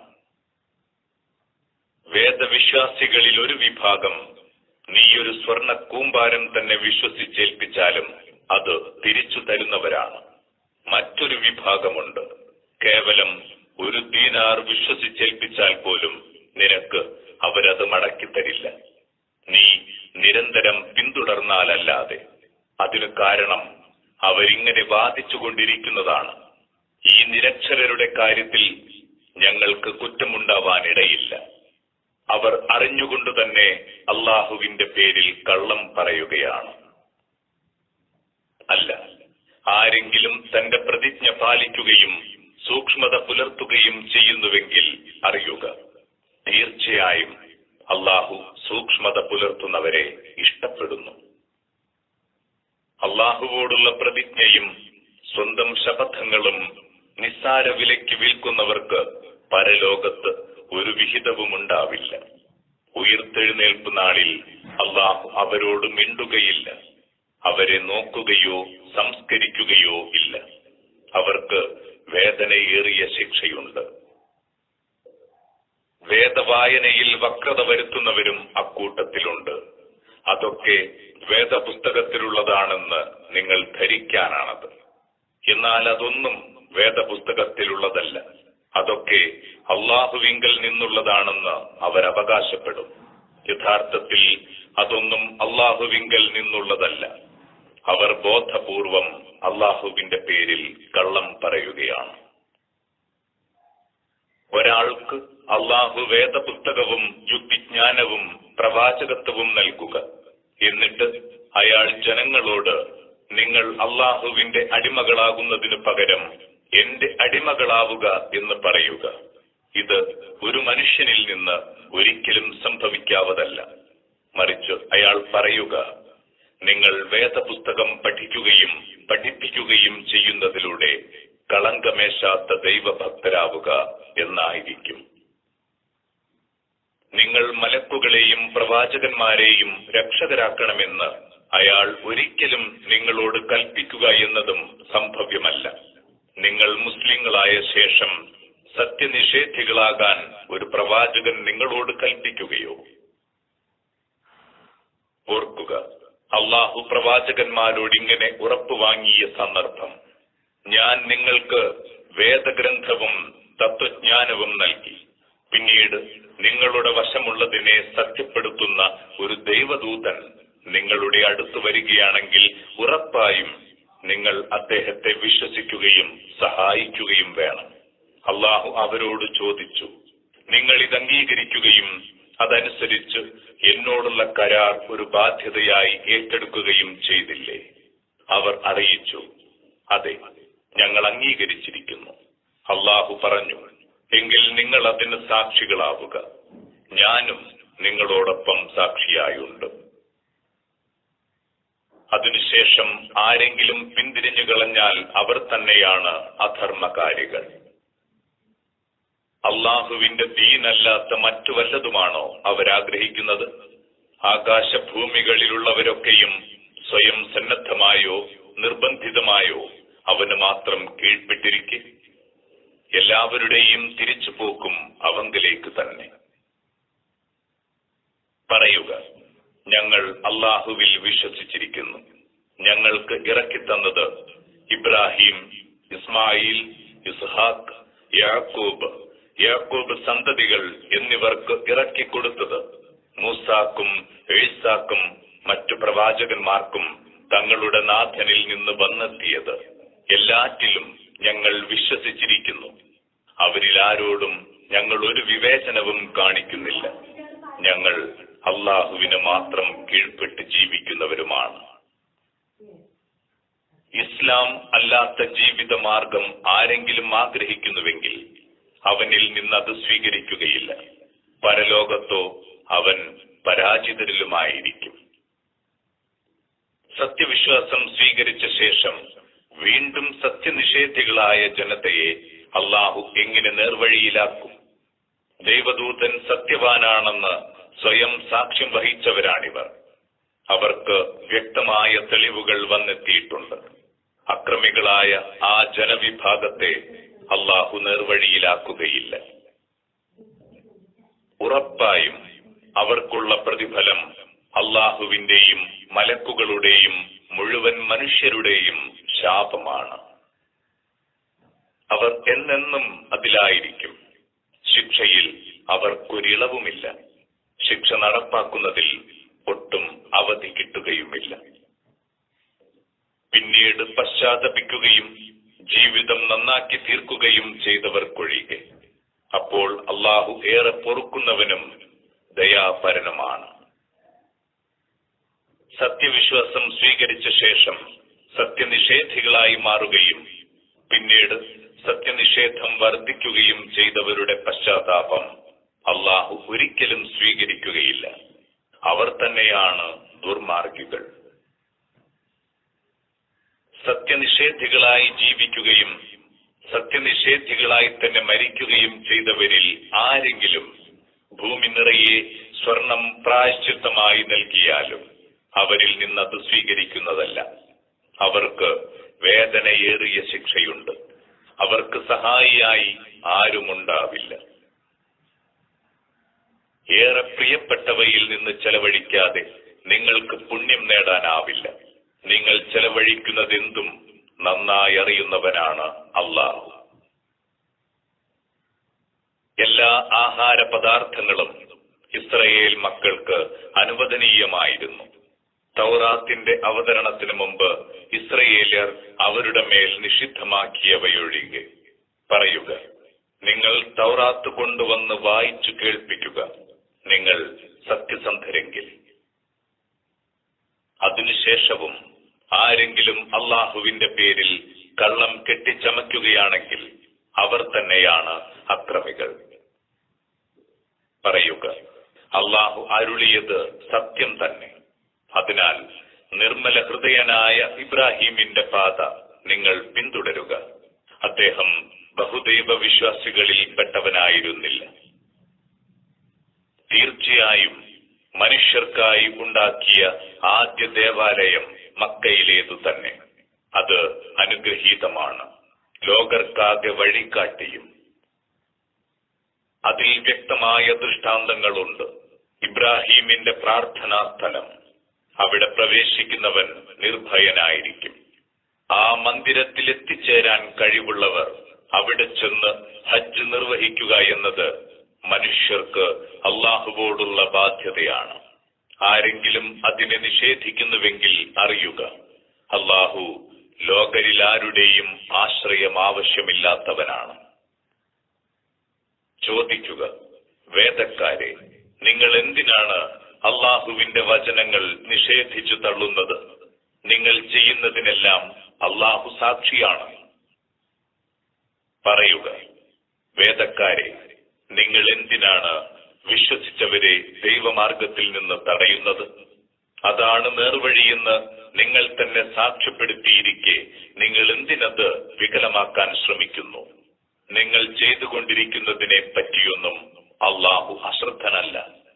വേദവിശ്വാസികളിൽ ഒരു വിഭാഗം നീയൊരു സ്വർണ കൂമ്പാരം തന്നെ വിശ്വസിച്ചേൽപ്പിച്ചാലും അത് തിരിച്ചു തരുന്നവരാണ് മറ്റൊരു വിഭാഗമുണ്ട് കേവലം ഒരു ദീനാർ വിശ്വസിച്ചേൽപ്പിച്ചാൽ പോലും നിനക്ക് അവരത് മടക്കി തരില്ല നീ നിരന്തരം പിന്തുടർന്നാലല്ലാതെ അതിനു കാരണം അവരിങ്ങനെ വാദിച്ചുകൊണ്ടിരിക്കുന്നതാണ് ഈ നിരക്ഷരരുടെ കാര്യത്തിൽ ഞങ്ങൾക്ക് കുറ്റമുണ്ടാവാനിടയില്ല അവർ അറിഞ്ഞുകൊണ്ട് തന്നെ അള്ളാഹുവിന്റെ പേരിൽ കള്ളം പറയുകയാണ് അല്ല ആരെങ്കിലും തന്റെ പ്രതിജ്ഞ പാലിക്കുകയും സൂക്ഷ്മത പുലർത്തുകയും ചെയ്യുന്നുവെങ്കിൽ അറിയുക തീർച്ചയായും അള്ളാഹു സൂക്ഷ്മത പുലർത്തുന്നവരെ ഇഷ്ടപ്പെടുന്നു അള്ളാഹുവോടുള്ള പ്രതിജ്ഞയും സ്വന്തം ശപഥങ്ങളും നിസ്സാര വിലയ്ക്ക് വിൽക്കുന്നവർക്ക് പരലോകത്ത് ഒരു വിഹിതവും ഉണ്ടാവില്ല ഉയർത്തെഴുന്നേൽപ്പ് നാളിൽ അള്ളാഹു അവരോട് മിണ്ടുകയില്ല അവരെ നോക്കുകയോ സംസ്കരിക്കുകയോ ഇല്ല അവർക്ക് വേദനയേറിയ ശിക്ഷയുണ്ട് വേദവായനയിൽ വക്രത വരുത്തുന്നവരും അക്കൂട്ടത്തിലുണ്ട് അതൊക്കെ വേദപുസ്തകത്തിലുള്ളതാണെന്ന് നിങ്ങൾ ധരിക്കാനാണത് എന്നാൽ അതൊന്നും വേദപുസ്തകത്തിലുള്ളതല്ല അതൊക്കെ അള്ളാഹുവിങ്കൽ നിന്നുള്ളതാണെന്ന് അവരവകാശപ്പെടും യഥാർത്ഥത്തിൽ അതൊന്നും അള്ളാഹുവിങ്കൽ നിന്നുള്ളതല്ല അവർ ബോധപൂർവം അള്ളാഹുവിന്റെ പേരിൽ കള്ളം പറയുകയാണ് ഒരാൾക്ക് അള്ളാഹു വേദപുസ്തകവും യുക്തിജ്ഞാനവും പ്രവാചകത്വവും നൽകുക എന്നിട്ട് അയാൾ ജനങ്ങളോട് നിങ്ങൾ അള്ളാഹുവിന്റെ അടിമകളാകുന്നതിനു പകരം എന്റെ അടിമകളാവുക എന്ന് പറയുക ഇത് ഒരു മനുഷ്യനിൽ നിന്ന് ഒരിക്കലും സംഭവിക്കാവതല്ല മറിച്ച് അയാൾ പറയുക നിങ്ങൾ വേദപുസ്തകം പഠിക്കുകയും പഠിപ്പിക്കുകയും ചെയ്യുന്നതിലൂടെ കളങ്കമേശാത്ത ദൈവഭക്തരാവുക എന്നായിരിക്കും നിങ്ങൾ മലക്കുകളെയും പ്രവാചകന്മാരെയും രക്ഷകരാക്കണമെന്ന് അയാൾ ഒരിക്കലും നിങ്ങളോട് കൽപ്പിക്കുക എന്നതും സംഭവ്യമല്ല നിങ്ങൾ മുസ്ലിങ്ങളായ ശേഷം സത്യനിഷേധികളാകാൻ ഒരു പ്രവാചകൻ നിങ്ങളോട് കൽപ്പിക്കുകയോ ഓർക്കുക അള്ളാഹു പ്രവാചകന്മാരോട് ഇങ്ങനെ ഉറപ്പു വാങ്ങിയ സന്ദർഭം ഞാൻ നിങ്ങൾക്ക് വേദഗ്രന്ഥവും തത്വജ്ഞാനവും നൽകി പിന്നീട് നിങ്ങളുടെ വശമുള്ളതിനെ സത്യപ്പെടുത്തുന്ന ഒരു ദൈവദൂതൻ നിങ്ങളുടെ അടുത്ത് വരികയാണെങ്കിൽ ഉറപ്പായും നിങ്ങൾ അദ്ദേഹത്തെ വിശ്വസിക്കുകയും സഹായിക്കുകയും വേണം അള്ളാഹു അവരോട് ചോദിച്ചു നിങ്ങൾ ഇത് അംഗീകരിക്കുകയും അതനുസരിച്ച് എന്നോടുള്ള കരാർ ഒരു ബാധ്യതയായി ഏറ്റെടുക്കുകയും ചെയ്തില്ലേ അവർ അറിയിച്ചു അതെ ഞങ്ങൾ അംഗീകരിച്ചിരിക്കുന്നു അള്ളാഹു പറഞ്ഞു എങ്കിൽ നിങ്ങൾ അതിന് സാക്ഷികളാവുക ഞാനും നിങ്ങളോടൊപ്പം സാക്ഷിയായുണ്ട് അതിനുശേഷം ആരെങ്കിലും പിന്തിരിഞ്ഞു കളഞ്ഞാൽ അവർ തന്നെയാണ് അധർമ്മകാരികൾ അള്ളാഹുവിന്റെ ദീനല്ലാത്ത മറ്റു വല്ലതുമാണോ അവരാഗ്രഹിക്കുന്നത് ആകാശഭൂമികളിലുള്ളവരൊക്കെയും സ്വയം സന്നദ്ധമായോ നിർബന്ധിതമായോ അവന് മാത്രം കീഴ്പ്പെട്ടിരിക്കെ എല്ലാവരുടെയും തിരിച്ചുപോക്കും അവങ്കിലേക്ക് തന്നെ പറയുക ഞങ്ങൾ അള്ളാഹുവിൽ വിശ്വസിച്ചിരിക്കുന്നു ഞങ്ങൾക്ക് ഇറക്കിത്തന്നത് ഇബ്രാഹിം ഇസ്മായിൽ ഇസ്ഹാഖ് യാക്കൂബ് യാക്കൂബ് സന്തതികൾ എന്നിവർക്ക് ഇറക്കിക്കൊടുത്തത് മൂസാക്കും എഴുസാക്കും മറ്റു പ്രവാചകന്മാർക്കും തങ്ങളുടെ നാഥനിൽ നിന്ന് വന്നെത്തിയത് എല്ലാറ്റിലും ഞങ്ങൾ വിശ്വസിച്ചിരിക്കുന്നു അവരിൽ ആരോടും ഞങ്ങൾ ഒരു വിവേചനവും കാണിക്കുന്നില്ല ഞങ്ങൾ അള്ളാഹുവിന് മാത്രം കീഴ്പ്പെട്ട് ജീവിക്കുന്നവരുമാണ് ഇസ്ലാം അല്ലാത്ത ജീവിത മാർഗം ആരെങ്കിലും ആഗ്രഹിക്കുന്നുവെങ്കിൽ അവനിൽ നിന്ന് അത് സ്വീകരിക്കുകയില്ല പരലോകത്തോ അവൻ പരാജിതരിലുമായിരിക്കും സത്യവിശ്വാസം സ്വീകരിച്ച ശേഷം വീണ്ടും സത്യനിഷേധികളായ ജനതയെ അള്ളാഹു എങ്ങനെ നേർവഴിയിലാക്കും ദൈവദൂതൻ സത്യവാനാണെന്ന് സ്വയം സാക്ഷ്യം വഹിച്ചവരാണിവർ അവർക്ക് വ്യക്തമായ തെളിവുകൾ വന്നെത്തിയിട്ടുണ്ട് അക്രമികളായ ആ ജനവിഭാഗത്തെ അള്ളാഹു നേർവഴിയിലാക്കുകയില്ല ഉറപ്പായും അവർക്കുള്ള പ്രതിഫലം അള്ളാഹുവിന്റെയും മലക്കുകളുടെയും മുഴുവൻ മനുഷ്യരുടെയും ശാപമാണ് അവർ എന്നെന്നും അതിലായിരിക്കും ശിക്ഷയിൽ അവർക്കൊരിളവുമില്ല ശിക്ഷ നടപ്പാക്കുന്നതിൽ ഒട്ടും അവധി കിട്ടുകയുമില്ല പിന്നീട് പശ്ചാത്തപിക്കുകയും ജീവിതം നന്നാക്കി തീർക്കുകയും ചെയ്തവർക്കൊഴികെ അപ്പോൾ അള്ളാഹു ഏറെ പൊറുക്കുന്നവനും ദയാപരനുമാണ് സത്യവിശ്വാസം സ്വീകരിച്ച ശേഷം സത്യനിഷേധികളായി മാറുകയും പിന്നീട് സത്യനിഷേധം വർദ്ധിക്കുകയും ചെയ്തവരുടെ പശ്ചാത്താപം അള്ളാഹു ഒരിക്കലും സ്വീകരിക്കുകയില്ല അവർ തന്നെയാണ് ദുർമാർഗികൾ സത്യനിഷേധികളായി ജീവിക്കുകയും സത്യനിഷേധികളായി തന്നെ മരിക്കുകയും ചെയ്തവരിൽ ആരെങ്കിലും ഭൂമി നിറയെ സ്വർണം പ്രായശ്ചിത്തമായി നൽകിയാലും അവരിൽ നിന്നത് സ്വീകരിക്കുന്നതല്ല അവർക്ക് വേദനയേറിയ ശിക്ഷയുണ്ട് അവർക്ക് സഹായിയായി ആരുമുണ്ടാവില്ല ഏറെ പ്രിയപ്പെട്ടവയിൽ നിന്ന് ചെലവഴിക്കാതെ നിങ്ങൾക്ക് പുണ്യം നേടാനാവില്ല നിങ്ങൾ ചെലവഴിക്കുന്നതെന്തും നന്നായി അറിയുന്നവനാണ് അള്ളാഹു എല്ലാ ആഹാര പദാർത്ഥങ്ങളും ഇസ്രയേൽ മക്കൾക്ക് അനുവദനീയമായിരുന്നു തൗറാത്തിന്റെ അവതരണത്തിന് മുമ്പ് ഇസ്രയേലിയർ അവരുടെ മേൽ നിഷിദ്ധമാക്കിയവയൊഴികെ പറയുക നിങ്ങൾ തൗറാത്ത് കൊണ്ടുവന്ന് വായിച്ചു കേൾപ്പിക്കുക നിങ്ങൾ സത്യസന്ധരെങ്കിൽ അതിനുശേഷവും ആരെങ്കിലും അള്ളാഹുവിന്റെ പേരിൽ കള്ളം കെട്ടിച്ചമയ്ക്കുകയാണെങ്കിൽ അവർ തന്നെയാണ് അക്രമികൾ പറയുക അള്ളാഹു അരുളിയത് സത്യം തന്നെ അതിനാൽ നിർമ്മല ഹൃദയനായ ഇബ്രാഹീമിന്റെ പാത നിങ്ങൾ പിന്തുടരുക അദ്ദേഹം ബഹുദൈവ വിശ്വാസികളിൽ പെട്ടവനായിരുന്നില്ല തീർച്ചയായും മനുഷ്യർക്കായി ഉണ്ടാക്കിയ ആദ്യ ദേവാലയം മക്കയിലേതു തന്നെ അത് അനുഗ്രഹീതമാണ് ലോകർക്കാകെ വഴികാട്ടിയും അതിൽ വ്യക്തമായ ദൃഷ്ടാന്തങ്ങളുണ്ട് ഇബ്രാഹീമിന്റെ പ്രാർത്ഥനാ സ്ഥലം അവിടെ പ്രവേശിക്കുന്നവൻ നിർഭയനായിരിക്കും ആ മന്ദിരത്തിൽ എത്തിച്ചേരാൻ കഴിവുള്ളവർ അവിടെ ചെന്ന് ഹജ്ജ് നിർവഹിക്കുക എന്നത് മനുഷ്യർക്ക് അള്ളാഹുവോടുള്ള ബാധ്യതയാണ് ആരെങ്കിലും അതിനെ നിഷേധിക്കുന്നുവെങ്കിൽ അറിയുക അള്ളാഹു ലോകരിലാരുടെയും ആശ്രയം ആവശ്യമില്ലാത്തവനാണ് ചോദിക്കുക വേദക്കാരെ നിങ്ങൾ എന്തിനാണ് അള്ളാഹുവിന്റെ വചനങ്ങൾ നിഷേധിച്ചു തള്ളുന്നത് നിങ്ങൾ ചെയ്യുന്നതിനെല്ലാം അള്ളാഹു സാക്ഷിയാണ് പറയുക വേദക്കാരെ നിങ്ങൾ എന്തിനാണ് വിശ്വസിച്ചവരെ ദൈവമാർഗത്തിൽ നിന്ന് തടയുന്നത് അതാണ് നേർവഴിയെന്ന് നിങ്ങൾ തന്നെ സാക്ഷ്യപ്പെടുത്തിയിരിക്കെ നിങ്ങൾ എന്തിനത് വികലമാക്കാൻ ശ്രമിക്കുന്നു നിങ്ങൾ ചെയ്തുകൊണ്ടിരിക്കുന്നതിനെ പറ്റിയൊന്നും അള്ളാഹു അശ്രദ്ധനല്ല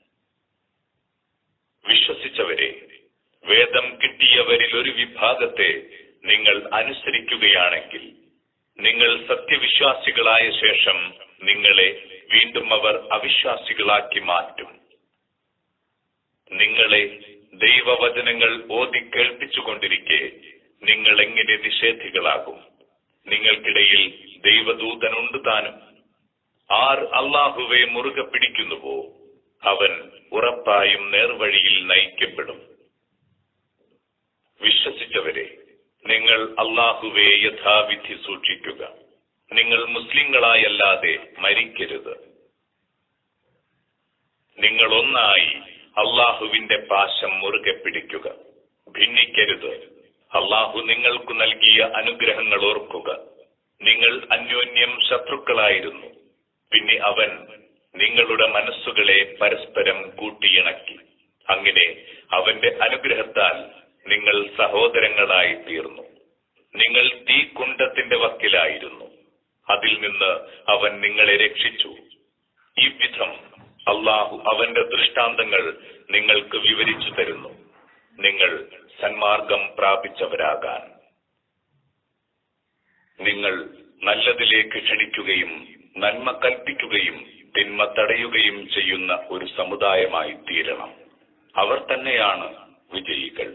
വിശ്വസിച്ചവരെ വേദം കിട്ടിയവരിൽ ഒരു വിഭാഗത്തെ നിങ്ങൾ അനുസരിക്കുകയാണെങ്കിൽ നിങ്ങൾ സത്യവിശ്വാസികളായ ശേഷം നിങ്ങളെ വീണ്ടും അവർ അവിശ്വാസികളാക്കി മാറ്റും നിങ്ങളെ ദൈവവചനങ്ങൾ ഓതി കേൾപ്പിച്ചുകൊണ്ടിരിക്കെ നിങ്ങൾ എങ്ങനെ നിഷേധികളാകും നിങ്ങൾക്കിടയിൽ ദൈവദൂതനുണ്ട് താനും ആർ അള്ളാഹുവെ മുറുകെ പിടിക്കുന്നുവോ അവൻ ഉറപ്പായും നേർവഴിയിൽ നയിക്കപ്പെടും വിശ്വസിച്ചവരെ നിങ്ങൾ അള്ളാഹുവെ യഥാവിധി സൂക്ഷിക്കുക നിങ്ങൾ മുസ്ലിങ്ങളായല്ലാതെ മരിക്കരുത് നിങ്ങൾ ഒന്നായി അള്ളാഹുവിന്റെ പാശം മുറുകെ പിടിക്കുക ഭിന്നിക്കരുത് അള്ളാഹു നിങ്ങൾക്ക് നൽകിയ അനുഗ്രഹങ്ങൾ ഓർക്കുക നിങ്ങൾ അന്യോന്യം ശത്രുക്കളായിരുന്നു പിന്നെ അവൻ നിങ്ങളുടെ മനസ്സുകളെ പരസ്പരം കൂട്ടിയിണക്കി അങ്ങനെ അവന്റെ അനുഗ്രഹത്താൽ നിങ്ങൾ സഹോദരങ്ങളായി തീർന്നു നിങ്ങൾ തീക്കുണ്ടത്തിന്റെ വക്കിലായിരുന്നു അതിൽ നിന്ന് അവൻ നിങ്ങളെ രക്ഷിച്ചു ഈ വിധം അള്ളാഹു അവന്റെ ദൃഷ്ടാന്തങ്ങൾ നിങ്ങൾക്ക് വിവരിച്ചു തരുന്നു നിങ്ങൾ സന്മാർഗം പ്രാപിച്ചവരാകാൻ നിങ്ങൾ നല്ലതിലേക്ക് ക്ഷണിക്കുകയും നന്മ കൽപ്പിക്കുകയും തിന്മ തടയുകയും ചെയ്യുന്ന ഒരു സമുദായമായി തീരണം അവർ തന്നെയാണ് വിജയികൾ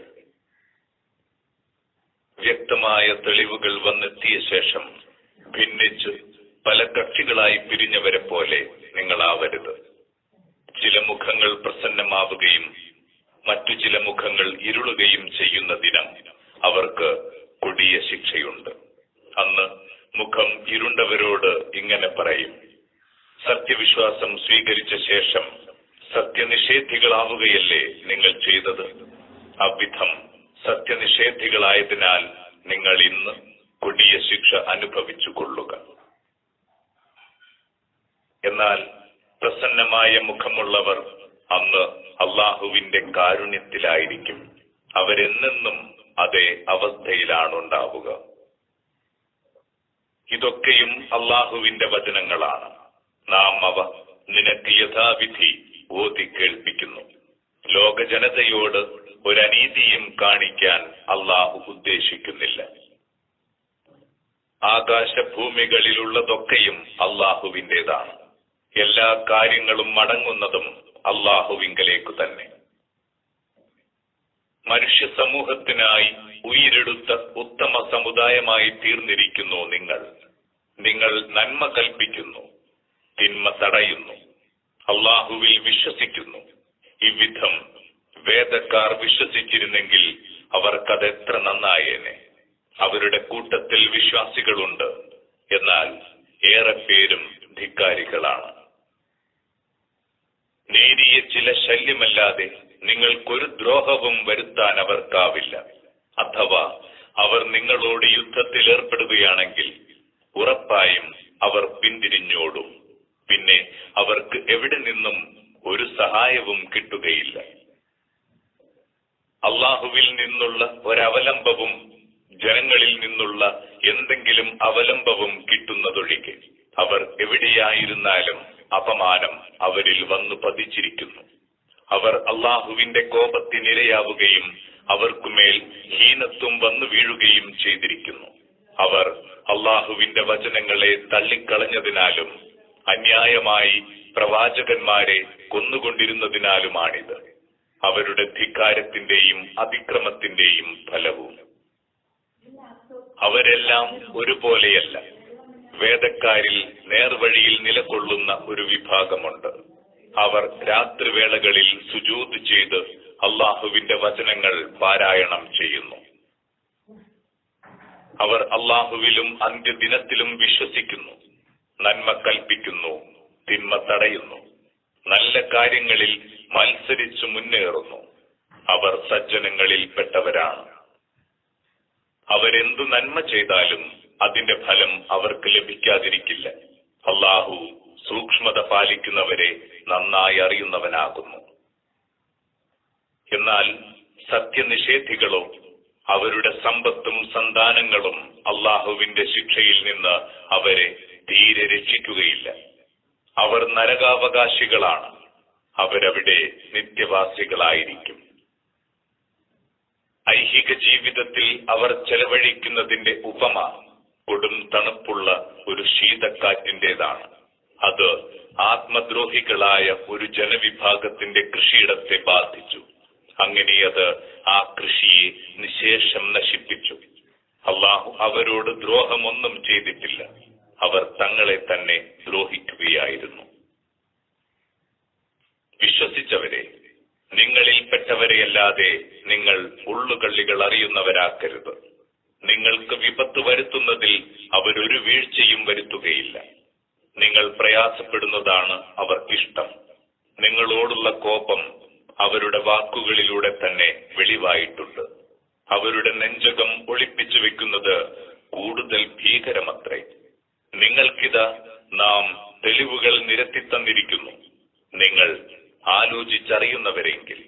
വ്യക്തമായ തെളിവുകൾ വന്നെത്തിയ ശേഷം ഭിന്നിച്ച് പല കക്ഷികളായി പിരിഞ്ഞവരെ പോലെ നിങ്ങളാവരുത് ചില മുഖങ്ങൾ പ്രസന്നമാവുകയും മറ്റു ചില മുഖങ്ങൾ ഇരുളുകയും ചെയ്യുന്ന ദിനം അവർക്ക് കൊടിയ ശിക്ഷയുണ്ട് അന്ന് മുഖം ഇരുണ്ടവരോട് ഇങ്ങനെ പറയും സത്യവിശ്വാസം സ്വീകരിച്ച ശേഷം സത്യനിഷേധികളാവുകയല്ലേ നിങ്ങൾ ചെയ്തത് അവിധം സത്യനിഷേധികളായതിനാൽ നിങ്ങൾ ഇന്ന് കൊടിയ ശിക്ഷ അനുഭവിച്ചു കൊള്ളുക എന്നാൽ പ്രസന്നമായ മുഖമുള്ളവർ അന്ന് അള്ളാഹുവിന്റെ കാരുണ്യത്തിലായിരിക്കും അവരെന്നെന്നും അതേ അവസ്ഥയിലാണുണ്ടാവുക ഇതൊക്കെയും അള്ളാഹുവിന്റെ വചനങ്ങളാണ് നാം അവ നിനക്ക് യഥാവിധി ഓതി കേൾപ്പിക്കുന്നു ലോക ജനതയോട് ഒരനീതിയും കാണിക്കാൻ അള്ളാഹു ഉദ്ദേശിക്കുന്നില്ല ആകാശഭൂമികളിലുള്ളതൊക്കെയും അള്ളാഹുവിൻ്റെതാണ് എല്ലാ കാര്യങ്ങളും മടങ്ങുന്നതും അള്ളാഹുവിങ്കലേക്കു തന്നെ മനുഷ്യ സമൂഹത്തിനായി ഉയിരെടുത്ത ഉത്തമ സമുദായമായി തീർന്നിരിക്കുന്നു നിങ്ങൾ നിങ്ങൾ നന്മ കൽപ്പിക്കുന്നു തിന്മ തടയുന്നു അള്ളാഹുവിൽ വിശ്വസിക്കുന്നു ഇവിധം വേദക്കാർ വിശ്വസിച്ചിരുന്നെങ്കിൽ അവർക്കതെത്ര നന്നായേനെ അവരുടെ കൂട്ടത്തിൽ വിശ്വാസികളുണ്ട് എന്നാൽ ഏറെ പേരും ധിക്കാരികളാണ് നേരിയ ചില ശല്യമല്ലാതെ നിങ്ങൾക്കൊരു ദ്രോഹവും വരുത്താൻ അവർക്കാവില്ല അഥവാ അവർ നിങ്ങളോട് യുദ്ധത്തിൽ ഏർപ്പെടുകയാണെങ്കിൽ ഉറപ്പായും അവർ പിന്തിരിഞ്ഞോടും പിന്നെ അവർക്ക് എവിടെ നിന്നും ഒരു സഹായവും കിട്ടുകയില്ല അള്ളാഹുവിൽ നിന്നുള്ള ഒരവലംബവും ജനങ്ങളിൽ നിന്നുള്ള എന്തെങ്കിലും അവലംബവും കിട്ടുന്നതൊഴികെ അവർ എവിടെയായിരുന്നാലും അപമാനം അവരിൽ വന്നു പതിച്ചിരിക്കുന്നു അവർ അള്ളാഹുവിന്റെ കോപത്തിനിരയാവുകയും അവർക്കുമേൽ ഹീനത്വം വന്നു വീഴുകയും ചെയ്തിരിക്കുന്നു അവർ അള്ളാഹുവിന്റെ വചനങ്ങളെ തള്ളിക്കളഞ്ഞതിനാലും അന്യായമായി പ്രവാചകന്മാരെ കൊന്നുകൊണ്ടിരുന്നതിനാലുമാണിത് അവരുടെ ധിക്കാരത്തിന്റെയും അതിക്രമത്തിന്റെയും ഫലവും അവരെല്ലാം ഒരുപോലെയല്ല വേദക്കാരിൽ നേർവഴിയിൽ നിലകൊള്ളുന്ന ഒരു വിഭാഗമുണ്ട് അവർ രാത്രിവേളകളിൽ സുജൂത് ചെയ്ത് അള്ളാഹുവിന്റെ വചനങ്ങൾ പാരായണം ചെയ്യുന്നു അവർ അള്ളാഹുവിലും അന്ത്യദിനത്തിലും വിശ്വസിക്കുന്നു നന്മ കൽപ്പിക്കുന്നു തിന്മ തടയുന്നു നല്ല കാര്യങ്ങളിൽ മത്സരിച്ചു മുന്നേറുന്നു അവർ സജ്ജനങ്ങളിൽ പെട്ടവരാണ് അവരെന്തു നന്മ ചെയ്താലും അതിന്റെ ഫലം അവർക്ക് ലഭിക്കാതിരിക്കില്ല അള്ളാഹു സൂക്ഷ്മത പാലിക്കുന്നവരെ നന്നായി അറിയുന്നവനാകുന്നു എന്നാൽ സത്യനിഷേധികളോ അവരുടെ സമ്പത്തും സന്താനങ്ങളും അള്ളാഹുവിന്റെ ശിക്ഷയിൽ നിന്ന് അവരെ തീരെ രക്ഷിക്കുകയില്ല അവർ നരകാവകാശികളാണ് അവരവിടെ നിത്യവാസികളായിരിക്കും ഐഹിക ജീവിതത്തിൽ അവർ ചെലവഴിക്കുന്നതിന്റെ ഉപമ കൊടും തണുപ്പുള്ള ഒരു ശീതക്കാറ്റിന്റേതാണ് അത് ആത്മദ്രോഹികളായ ഒരു ജനവിഭാഗത്തിന്റെ കൃഷിയിടത്തെ ബാധിച്ചു അങ്ങനെ അത് ആ കൃഷിയെ നിശേഷം നശിപ്പിച്ചു അള്ളാഹു അവരോട് ദ്രോഹമൊന്നും ചെയ്തിട്ടില്ല അവർ തങ്ങളെ തന്നെ ദ്രോഹിക്കുകയായിരുന്നു വിശ്വസിച്ചവരെ നിങ്ങളിൽപ്പെട്ടവരെയല്ലാതെ നിങ്ങൾ ഉള്ളുകള്ളികൾ അറിയുന്നവരാക്കരുത് നിങ്ങൾക്ക് വിപത്ത് വരുത്തുന്നതിൽ അവരൊരു വീഴ്ചയും വരുത്തുകയില്ല നിങ്ങൾ പ്രയാസപ്പെടുന്നതാണ് അവർക്കിഷ്ടം നിങ്ങളോടുള്ള കോപം അവരുടെ വാക്കുകളിലൂടെ തന്നെ വെളിവായിട്ടുണ്ട് അവരുടെ നെഞ്ചകം ഒളിപ്പിച്ചു വെക്കുന്നത് കൂടുതൽ ഭീകരമത്രേ നിങ്ങൾക്കിത് നാം തെളിവുകൾ നിരത്തി തന്നിരിക്കുന്നു നിങ്ങൾ ആലോചിച്ചറിയുന്നവരെങ്കിൽ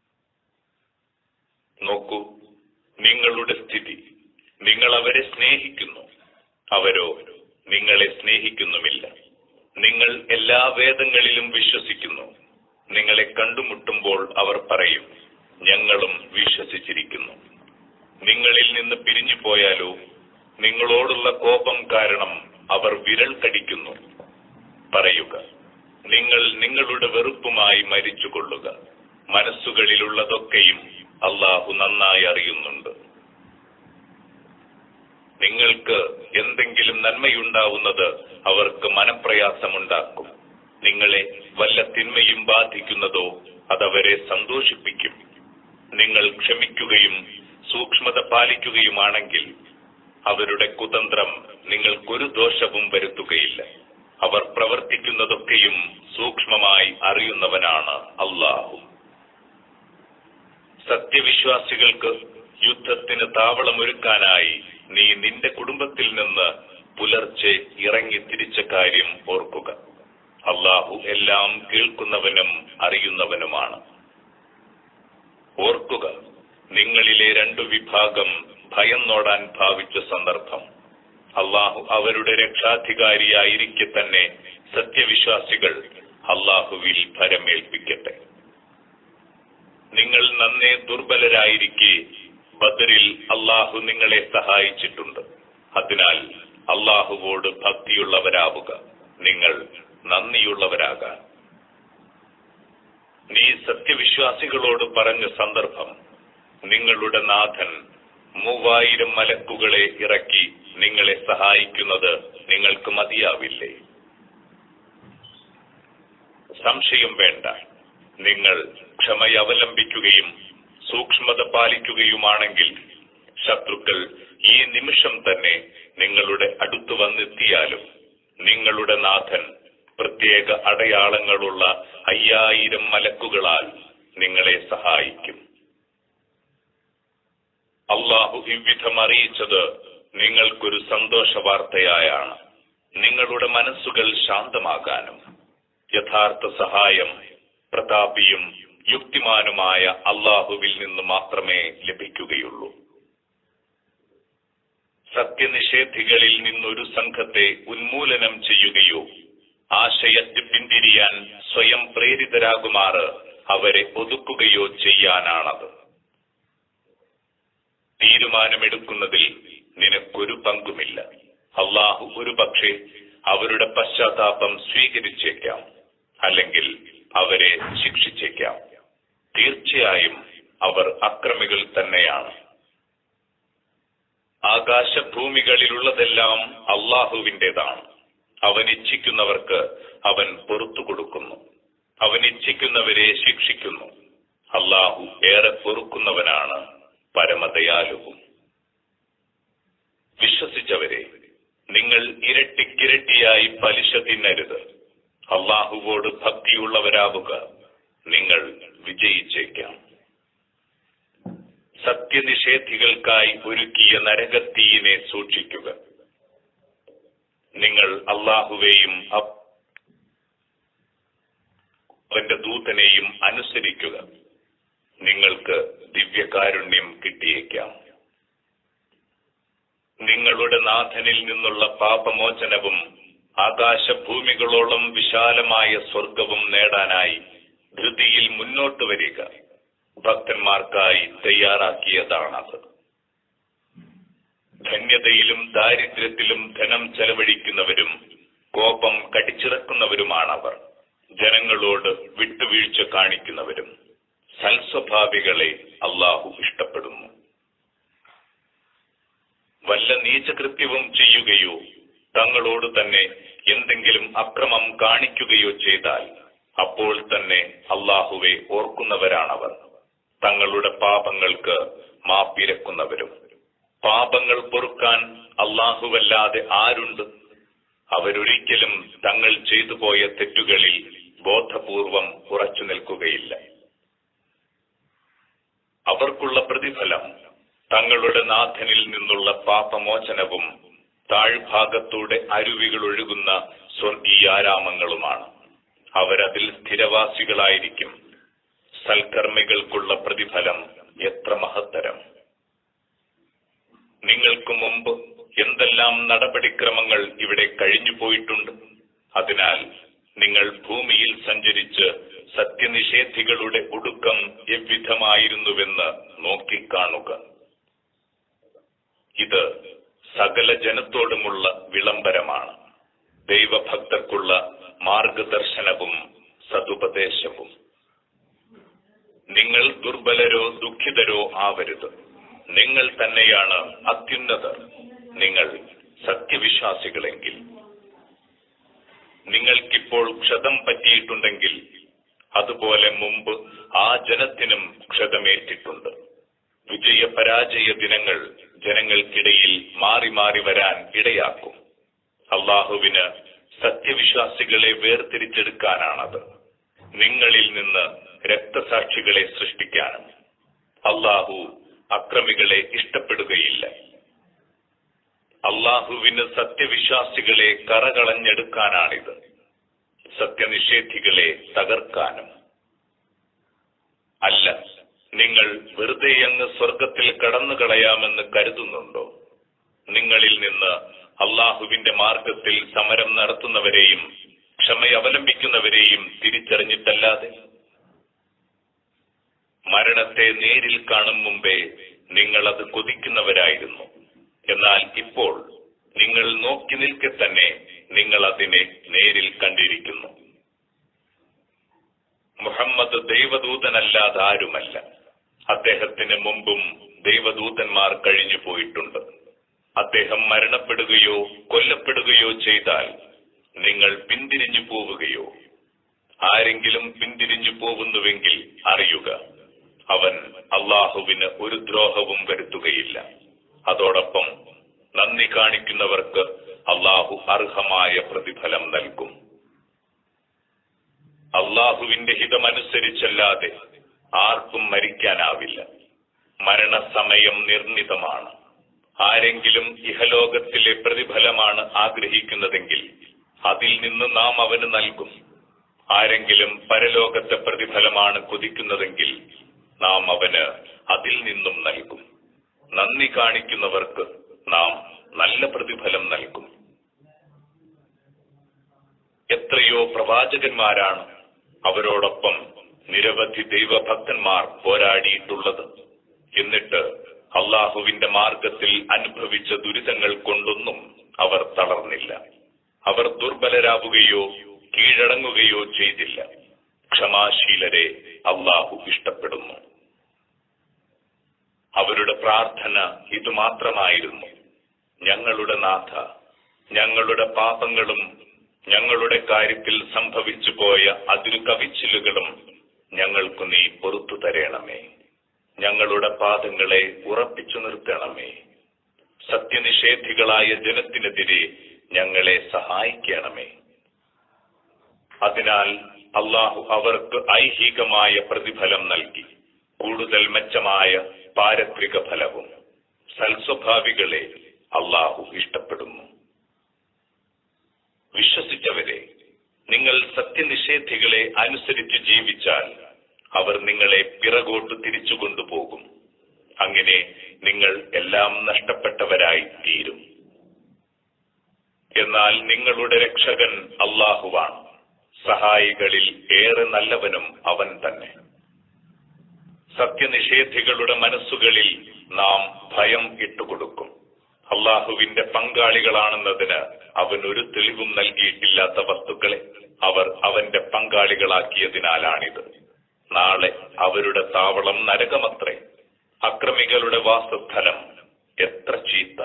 നോക്കൂ നിങ്ങളുടെ സ്ഥിതി നിങ്ങൾ അവരെ സ്നേഹിക്കുന്നു അവരോ നിങ്ങളെ സ്നേഹിക്കുന്നുമില്ല നിങ്ങൾ എല്ലാ വേദങ്ങളിലും വിശ്വസിക്കുന്നു നിങ്ങളെ കണ്ടുമുട്ടുമ്പോൾ അവർ പറയും ഞങ്ങളും വിശ്വസിച്ചിരിക്കുന്നു നിങ്ങളിൽ നിന്ന് പിരിഞ്ഞു പോയാലോ നിങ്ങളോടുള്ള കോപം കാരണം അവർ വിരൽ കടിക്കുന്നു പറയുക നിങ്ങൾ നിങ്ങളുടെ വെറുപ്പുമായി മരിച്ചുകൊള്ളുക മനസ്സുകളിലുള്ളതൊക്കെയും അള്ളാഹു നന്നായി അറിയുന്നുണ്ട് നിങ്ങൾക്ക് എന്തെങ്കിലും നന്മയുണ്ടാവുന്നത് അവർക്ക് മനപ്രയാസമുണ്ടാക്കും നിങ്ങളെ വല്ല തിന്മയും ബാധിക്കുന്നതോ അതവരെ സന്തോഷിപ്പിക്കും നിങ്ങൾ ക്ഷമിക്കുകയും സൂക്ഷ്മത പാലിക്കുകയുമാണെങ്കിൽ അവരുടെ കുതന്ത്രം നിങ്ങൾക്കൊരു ദോഷവും വരുത്തുകയില്ല അവർ പ്രവർത്തിക്കുന്നതൊക്കെയും സൂക്ഷ്മമായി അറിയുന്നവനാണ് അള്ളാഹു സത്യവിശ്വാസികൾക്ക് യുദ്ധത്തിന് താവളമൊരുക്കാനായി നീ നിന്റെ കുടുംബത്തിൽ നിന്ന് പുലർച്ചെ ഇറങ്ങി തിരിച്ച കാര്യം ഓർക്കുക അള്ളാഹു എല്ലാം കേൾക്കുന്നവനും അറിയുന്നവനുമാണ് ഓർക്കുക നിങ്ങളിലെ രണ്ടു വിഭാഗം ഭയന്നോടാൻ ഭാവിച്ച സന്ദർഭം അള്ളാഹു അവരുടെ രക്ഷാധികാരിയായിരിക്കെ തന്നെ സത്യവിശ്വാസികൾ അള്ളാഹുവിൽ ഭരമേൽപ്പിക്കട്ടെ നിങ്ങൾ നന്നേ ദുർബലരായിരിക്കെ ബദറിൽ അള്ളാഹു നിങ്ങളെ സഹായിച്ചിട്ടുണ്ട് അതിനാൽ അള്ളാഹുവോട് ഭക്തിയുള്ളവരാവുക നിങ്ങൾ നന്ദിയുള്ളവരാകാൻ നീ സത്യവിശ്വാസികളോട് പറഞ്ഞ സന്ദർഭം നിങ്ങളുടെ നാഥൻ മൂവായിരം മലക്കുകളെ ഇറക്കി നിങ്ങളെ സഹായിക്കുന്നത് നിങ്ങൾക്ക് മതിയാവില്ലേ സംശയം വേണ്ട നിങ്ങൾ ക്ഷമയവലംബിക്കുകയും സൂക്ഷ്മത പാലിക്കുകയുമാണെങ്കിൽ ശത്രുക്കൾ ഈ നിമിഷം തന്നെ നിങ്ങളുടെ അടുത്തു വന്നെത്തിയാലും നിങ്ങളുടെ നാഥൻ പ്രത്യേക അടയാളങ്ങളുള്ള അയ്യായിരം മലക്കുകളാൽ നിങ്ങളെ സഹായിക്കും അള്ളാഹു ഇவ்விധം അറിയിച്ചത് നിങ്ങൾക്കൊരു സന്തോഷ വാർത്തയായാണ് നിങ്ങളുടെ മനസ്സുകൾ ശാന്തമാകാനും യഥാർത്ഥ സഹായം പ്രതാപിയും യുക്തിമാനുമായ അള്ളാഹുവിൽ നിന്ന് മാത്രമേ ലഭിക്കുകയുള്ളൂ സത്യനിഷേധികളിൽ നിന്നൊരു സംഘത്തെ ഉന്മൂലനം ചെയ്യുകയോ ആശയത്തിൽ പിന്തിരിയാൻ സ്വയം പ്രേരിതരാകുമാറ് അവരെ ഒതുക്കുകയോ ചെയ്യാനാണത് തീരുമാനമെടുക്കുന്നതിൽ നിനക്കൊരു പങ്കുമില്ല അള്ളാഹു ഒരു പക്ഷേ അവരുടെ പശ്ചാത്താപം സ്വീകരിച്ചേക്കാം അല്ലെങ്കിൽ അവരെ ശിക്ഷിച്ചേക്കാം തീർച്ചയായും അവർ അക്രമികൾ തന്നെയാണ് ആകാശഭൂമികളിലുള്ളതെല്ലാം അള്ളാഹുവിൻ്റെതാണ് അവൻ ഇച്ഛിക്കുന്നവർക്ക് അവൻ പൊറത്തു കൊടുക്കുന്നു അവൻ ഇച്ഛിക്കുന്നവരെ ശിക്ഷിക്കുന്നു അള്ളാഹു ഏറെ പൊറുക്കുന്നവനാണ് പരമദയാലുവും വിശ്വസിച്ചവരെ നിങ്ങൾ ഇരട്ടിക്കിരട്ടിയായി പലിശ തിന്നരുത് അള്ളാഹുവോട് ഭക്തിയുള്ളവരാവുക നിങ്ങൾ വിജയിച്ചേക്കാം സത്യനിഷേധികൾക്കായി ഒരുക്കിയ നരകത്തീയിനെ സൂക്ഷിക്കുക നിങ്ങൾ അള്ളാഹുവേയും അപ്- അവന്റെ ദൂതനെയും അനുസരിക്കുക നിങ്ങൾക്ക് ദിവ്യകാരുണ്യം കിട്ടിയേക്കാം നിങ്ങളുടെ നാഥനിൽ നിന്നുള്ള പാപമോചനവും ആകാശഭൂമികളോളം വിശാലമായ സ്വർഗവും നേടാനായി ധൃതിയിൽ മുന്നോട്ട് വരിക ഭക്തന്മാർക്കായി തയ്യാറാക്കിയതാണത് ധന്യതയിലും ദാരിദ്ര്യത്തിലും ധനം ചെലവഴിക്കുന്നവരും കോപം കടി അടിച്ചിറക്കുന്നവരുമാണവർ ജനങ്ങളോട് വിട്ടുവീഴ്ച കാണിക്കുന്നവരും സൽസ്വഭാവികളെ അള്ളാഹു ഇഷ്ടപ്പെടുന്നു വല്ല നീചകൃത്യവും ചെയ്യുകയോ തങ്ങളോട് തന്നെ എന്തെങ്കിലും അക്രമം കാണിക്കുകയോ ചെയ്താൽ അപ്പോൾ തന്നെ അള്ളാഹുവെ ഓർക്കുന്നവരാണവർ തങ്ങളുടെ പാപങ്ങൾക്ക് മാപ്പിരക്കുന്നവരും പാപങ്ങൾ പൊറുക്കാൻ അള്ളാഹുവല്ലാതെ ആരുണ്ട് അവരൊരിക്കലും തങ്ങൾ ചെയ്തു പോയ തെറ്റുകളിൽ ബോധപൂർവം ഉറച്ചു നിൽക്കുകയില്ല അവർക്കുള്ള പ്രതിഫലം തങ്ങളുടെ നാഥനിൽ നിന്നുള്ള പാപമോചനവും താഴ്ഭാഗത്തൂടെ അരുവികൾ ഒഴുകുന്ന സ്വർഗീയാരാമങ്ങളുമാണ് അവരതിൽ സ്ഥിരവാസികളായിരിക്കും സൽക്കർമ്മികൾക്കുള്ള പ്രതിഫലം എത്ര മഹത്തരം നിങ്ങൾക്ക് മുമ്പ് എന്തെല്ലാം നടപടിക്രമങ്ങൾ ഇവിടെ കഴിഞ്ഞു പോയിട്ടുണ്ട് അതിനാൽ നിങ്ങൾ ഭൂമിയിൽ സഞ്ചരിച്ച് സത്യനിഷേധികളുടെ ഒടുക്കം എவ்விധമായിരുന്നുവെന്ന് നോക്കിക്കാണുക ഇത് സകല ജനത്തോടുമുള്ള വിളംബരമാണ് ദൈവഭക്തർക്കുള്ള മാർഗദർശനവും സതുപദേശവും നിങ്ങൾ ദുർബലരോ ദുഃഖിതരോ ആവരുത് നിങ്ങൾ തന്നെയാണ് അത്യുന്നതർ നിങ്ങൾ സത്യവിശ്വാസികളെങ്കിൽ നിങ്ങൾക്കിപ്പോൾ ക്ഷതം പറ്റിയിട്ടുണ്ടെങ്കിൽ അതുപോലെ മുമ്പ് ആ ജനത്തിനും ക്ഷതമേറ്റിട്ടുണ്ട് വിജയപരാജയ ദിനങ്ങൾ ജനങ്ങൾക്കിടയിൽ മാറി മാറി വരാൻ ഇടയാക്കും അള്ളാഹുവിന് സത്യവിശ്വാസികളെ വേർതിരിച്ചെടുക്കാനാണത് നിങ്ങളിൽ നിന്ന് രക്തസാക്ഷികളെ സൃഷ്ടിക്കാനും അള്ളാഹു അക്രമികളെ ഇഷ്ടപ്പെടുകയില്ല അള്ളാഹുവിന് സത്യവിശ്വാസികളെ കറകളഞ്ഞെടുക്കാനാണിത് സത്യനിഷേധികളെ തകർക്കാനും അല്ല നിങ്ങൾ വെറുതെ അങ്ങ് സ്വർഗത്തിൽ കടന്നു കളയാമെന്ന് കരുതുന്നുണ്ടോ നിങ്ങളിൽ നിന്ന് അള്ളാഹുവിന്റെ മാർഗത്തിൽ സമരം നടത്തുന്നവരെയും ക്ഷമയവലംബിക്കുന്നവരെയും തിരിച്ചറിഞ്ഞിട്ടല്ലാതെ മരണത്തെ നേരിൽ കാണും മുമ്പേ നിങ്ങൾ അത് കൊതിക്കുന്നവരായിരുന്നു എന്നാൽ ഇപ്പോൾ നിങ്ങൾ നോക്കി നിൽക്കെ തന്നെ നിങ്ങൾ അതിനെ നേരിൽ കണ്ടിരിക്കുന്നു മുഹമ്മദ് ദൈവദൂതനല്ലാതെ ആരുമല്ല അദ്ദേഹത്തിന് മുമ്പും ദൈവദൂതന്മാർ കഴിഞ്ഞു പോയിട്ടുണ്ട് അദ്ദേഹം മരണപ്പെടുകയോ കൊല്ലപ്പെടുകയോ ചെയ്താൽ നിങ്ങൾ പിന്തിരിഞ്ഞു പോവുകയോ ആരെങ്കിലും പിന്തിരിഞ്ഞു പോകുന്നുവെങ്കിൽ അറിയുക അവൻ അള്ളാഹുവിന് ഒരു ദ്രോഹവും വരുത്തുകയില്ല അതോടൊപ്പം നന്ദി കാണിക്കുന്നവർക്ക് അള്ളാഹു അർഹമായ പ്രതിഫലം നൽകും അള്ളാഹുവിന്റെ ഹിതമനുസരിച്ചല്ലാതെ ആർക്കും മരിക്കാനാവില്ല മരണസമയം നിർണിതമാണ് ആരെങ്കിലും ഇഹലോകത്തിലെ പ്രതിഫലമാണ് ആഗ്രഹിക്കുന്നതെങ്കിൽ അതിൽ നിന്ന് നാം അവന് നൽകും ആരെങ്കിലും പരലോകത്തെ പ്രതിഫലമാണ് കൊതിക്കുന്നതെങ്കിൽ നാം അവന് അതിൽ നിന്നും നൽകും നന്ദി കാണിക്കുന്നവർക്ക് നാം നല്ല പ്രതിഫലം നൽകും എത്രയോ പ്രവാചകന്മാരാണ് അവരോടൊപ്പം നിരവധി ദൈവഭക്തന്മാർ പോരാടിയിട്ടുള്ളത് എന്നിട്ട് അള്ളാഹുവിന്റെ മാർഗത്തിൽ അനുഭവിച്ച ദുരിതങ്ങൾ കൊണ്ടൊന്നും അവർ തളർന്നില്ല അവർ ദുർബലരാവുകയോ കീഴടങ്ങുകയോ ചെയ്തില്ല ക്ഷമാശീലരെ അള്ളാഹു ഇഷ്ടപ്പെടുന്നു അവരുടെ പ്രാർത്ഥന ഇതുമാത്രമായിരുന്നു ഞങ്ങളുടെ നാഥ ഞങ്ങളുടെ പാപങ്ങളും ഞങ്ങളുടെ കാര്യത്തിൽ സംഭവിച്ചു പോയ അതിരു കവിച്ചിലുകളും ഞങ്ങൾക്കു നീ പൊറത്തു തരേണമേ ഞങ്ങളുടെ പാദങ്ങളെ ഉറപ്പിച്ചു നിർത്തണമേ സത്യനിഷേധികളായ ജനത്തിനെതിരെ ഞങ്ങളെ സഹായിക്കണമേ അതിനാൽ അള്ളാഹു അവർക്ക് ഐഹികമായ പ്രതിഫലം നൽകി കൂടുതൽ മെച്ചമായ പാരത്രിക ഫലവും സൽസ്വഭാവികളെ അള്ളാഹു ഇഷ്ടപ്പെടുന്നു വിശ്വസിച്ചവരെ നിങ്ങൾ സത്യനിഷേധികളെ അനുസരിച്ച് ജീവിച്ചാൽ അവർ നിങ്ങളെ പിറകോട്ട് തിരിച്ചു കൊണ്ടുപോകും അങ്ങനെ നിങ്ങൾ എല്ലാം നഷ്ടപ്പെട്ടവരായി തീരും എന്നാൽ നിങ്ങളുടെ രക്ഷകൻ അള്ളാഹുവാണ് സഹായികളിൽ ഏറെ നല്ലവനും അവൻ തന്നെ സത്യനിഷേധികളുടെ മനസ്സുകളിൽ നാം ഭയം ഇട്ടുകൊടുക്കും അള്ളാഹുവിന്റെ പങ്കാളികളാണെന്നതിന് അവൻ ഒരു തെളിവും നൽകിയിട്ടില്ലാത്ത വസ്തുക്കളെ അവർ അവന്റെ പങ്കാളികളാക്കിയതിനാലാണിത് നാളെ അവരുടെ താവളം നരകമത്രേ അക്രമികളുടെ വാസസ്ഥലം എത്ര ചീത്ത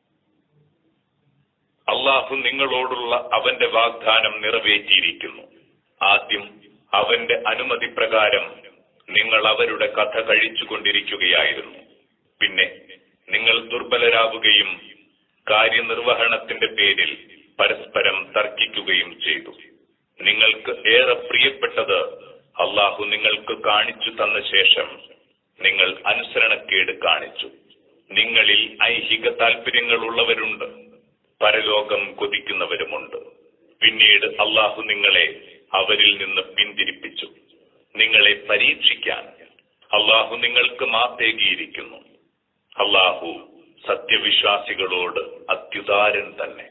അള്ളാഹു നിങ്ങളോടുള്ള അവന്റെ വാഗ്ദാനം നിറവേറ്റിയിരിക്കുന്നു ആദ്യം അവന്റെ അനുമതി പ്രകാരം നിങ്ങൾ അവരുടെ കഥ കഴിച്ചുകൊണ്ടിരിക്കുകയായിരുന്നു പിന്നെ നിങ്ങൾ ദുർബലരാവുകയും കാര്യനിർവഹണത്തിന്റെ പേരിൽ പരസ്പരം തർക്കിക്കുകയും ചെയ്തു നിങ്ങൾക്ക് ഏറെ പ്രിയപ്പെട്ടത് അള്ളാഹു നിങ്ങൾക്ക് കാണിച്ചു തന്ന ശേഷം നിങ്ങൾ അനുസരണക്കേട് കാണിച്ചു നിങ്ങളിൽ ഐഹിക താല്പര്യങ്ങളുള്ളവരുണ്ട് പരലോകം കൊതിക്കുന്നവരുമുണ്ട് പിന്നീട് അള്ളാഹു നിങ്ങളെ അവരിൽ നിന്ന് പിന്തിരിപ്പിച്ചു നിങ്ങളെ പരീക്ഷിക്കാൻ അള്ളാഹു നിങ്ങൾക്ക് മാത്തേകിയിരിക്കുന്നു അള്ളാഹു സത്യവിശ്വാസികളോട് അത്യുദാരൻ തന്നെ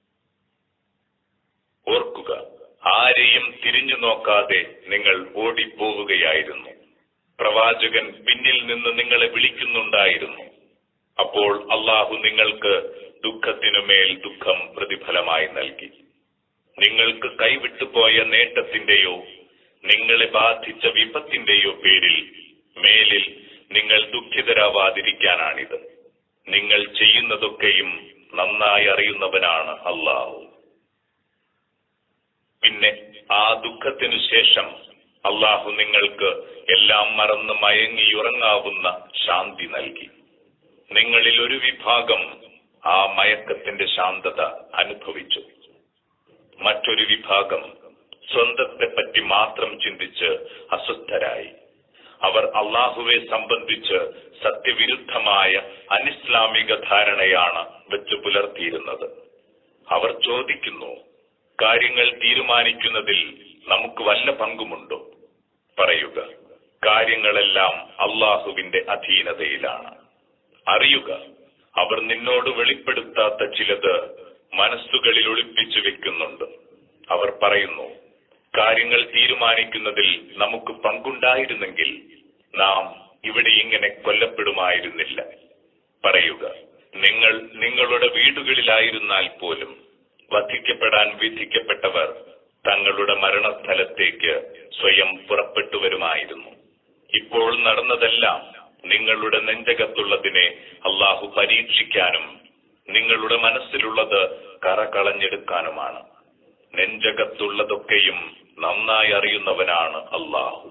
ഓർക്കുക ആരെയും തിരിഞ്ഞു നോക്കാതെ നിങ്ങൾ ഓടിപ്പോവുകയായിരുന്നു പ്രവാചകൻ പിന്നിൽ നിന്ന് നിങ്ങളെ വിളിക്കുന്നുണ്ടായിരുന്നു അപ്പോൾ അള്ളാഹു നിങ്ങൾക്ക് ദുഃഖത്തിനുമേൽ ദുഃഖം പ്രതിഫലമായി നൽകി നിങ്ങൾക്ക് കൈവിട്ടുപോയ നേട്ടത്തിന്റെയോ നിങ്ങളെ ബാധിച്ച വിപത്തിന്റെയോ പേരിൽ മേലിൽ നിങ്ങൾ ദുഃഖിതരാവാതിരിക്കാനാണിത് നിങ്ങൾ ചെയ്യുന്നതൊക്കെയും നന്നായി അറിയുന്നവനാണ് അള്ളാഹു പിന്നെ ആ ദുഃഖത്തിനു ശേഷം അള്ളാഹു നിങ്ങൾക്ക് എല്ലാം മറന്ന് മയങ്ങിയുറങ്ങാവുന്ന ശാന്തി നൽകി നിങ്ങളിൽ ഒരു വിഭാഗം ആ മയക്കത്തിന്റെ ശാന്തത അനുഭവിച്ചു മറ്റൊരു വിഭാഗം സ്വന്തത്തെ പറ്റി മാത്രം ചിന്തിച്ച് അസ്വസ്ഥരായി അവർ അള്ളാഹുവെ സംബന്ധിച്ച് സത്യവിരുദ്ധമായ അനിസ്ലാമിക ധാരണയാണ് വെച്ചു പുലർത്തിയിരുന്നത് അവർ ചോദിക്കുന്നു കാര്യങ്ങൾ തീരുമാനിക്കുന്നതിൽ നമുക്ക് വല്ല പങ്കുമുണ്ടോ പറയുക കാര്യങ്ങളെല്ലാം അള്ളാഹുവിന്റെ അധീനതയിലാണ് അറിയുക അവർ നിന്നോട് വെളിപ്പെടുത്താത്ത ചിലത് മനസ്സുകളിൽ ഒളിപ്പിച്ചു വെക്കുന്നുണ്ട് അവർ പറയുന്നു കാര്യങ്ങൾ തീരുമാനിക്കുന്നതിൽ നമുക്ക് പങ്കുണ്ടായിരുന്നെങ്കിൽ നാം ഇവിടെ ഇങ്ങനെ കൊല്ലപ്പെടുമായിരുന്നില്ല പറയുക നിങ്ങൾ നിങ്ങളുടെ വീടുകളിലായിരുന്നാൽ പോലും വധിക്കപ്പെടാൻ വിധിക്കപ്പെട്ടവർ തങ്ങളുടെ മരണസ്ഥലത്തേക്ക് സ്വയം പുറപ്പെട്ടു വരുമായിരുന്നു ഇപ്പോൾ നടന്നതെല്ലാം നിങ്ങളുടെ നെഞ്ചകത്തുള്ളതിനെ അള്ളാഹു പരീക്ഷിക്കാനും നിങ്ങളുടെ മനസ്സിലുള്ളത് കറ കളഞ്ഞെടുക്കാനുമാണ് നെഞ്ചകത്തുള്ളതൊക്കെയും നന്നായി അറിയുന്നവനാണ് അള്ളാഹു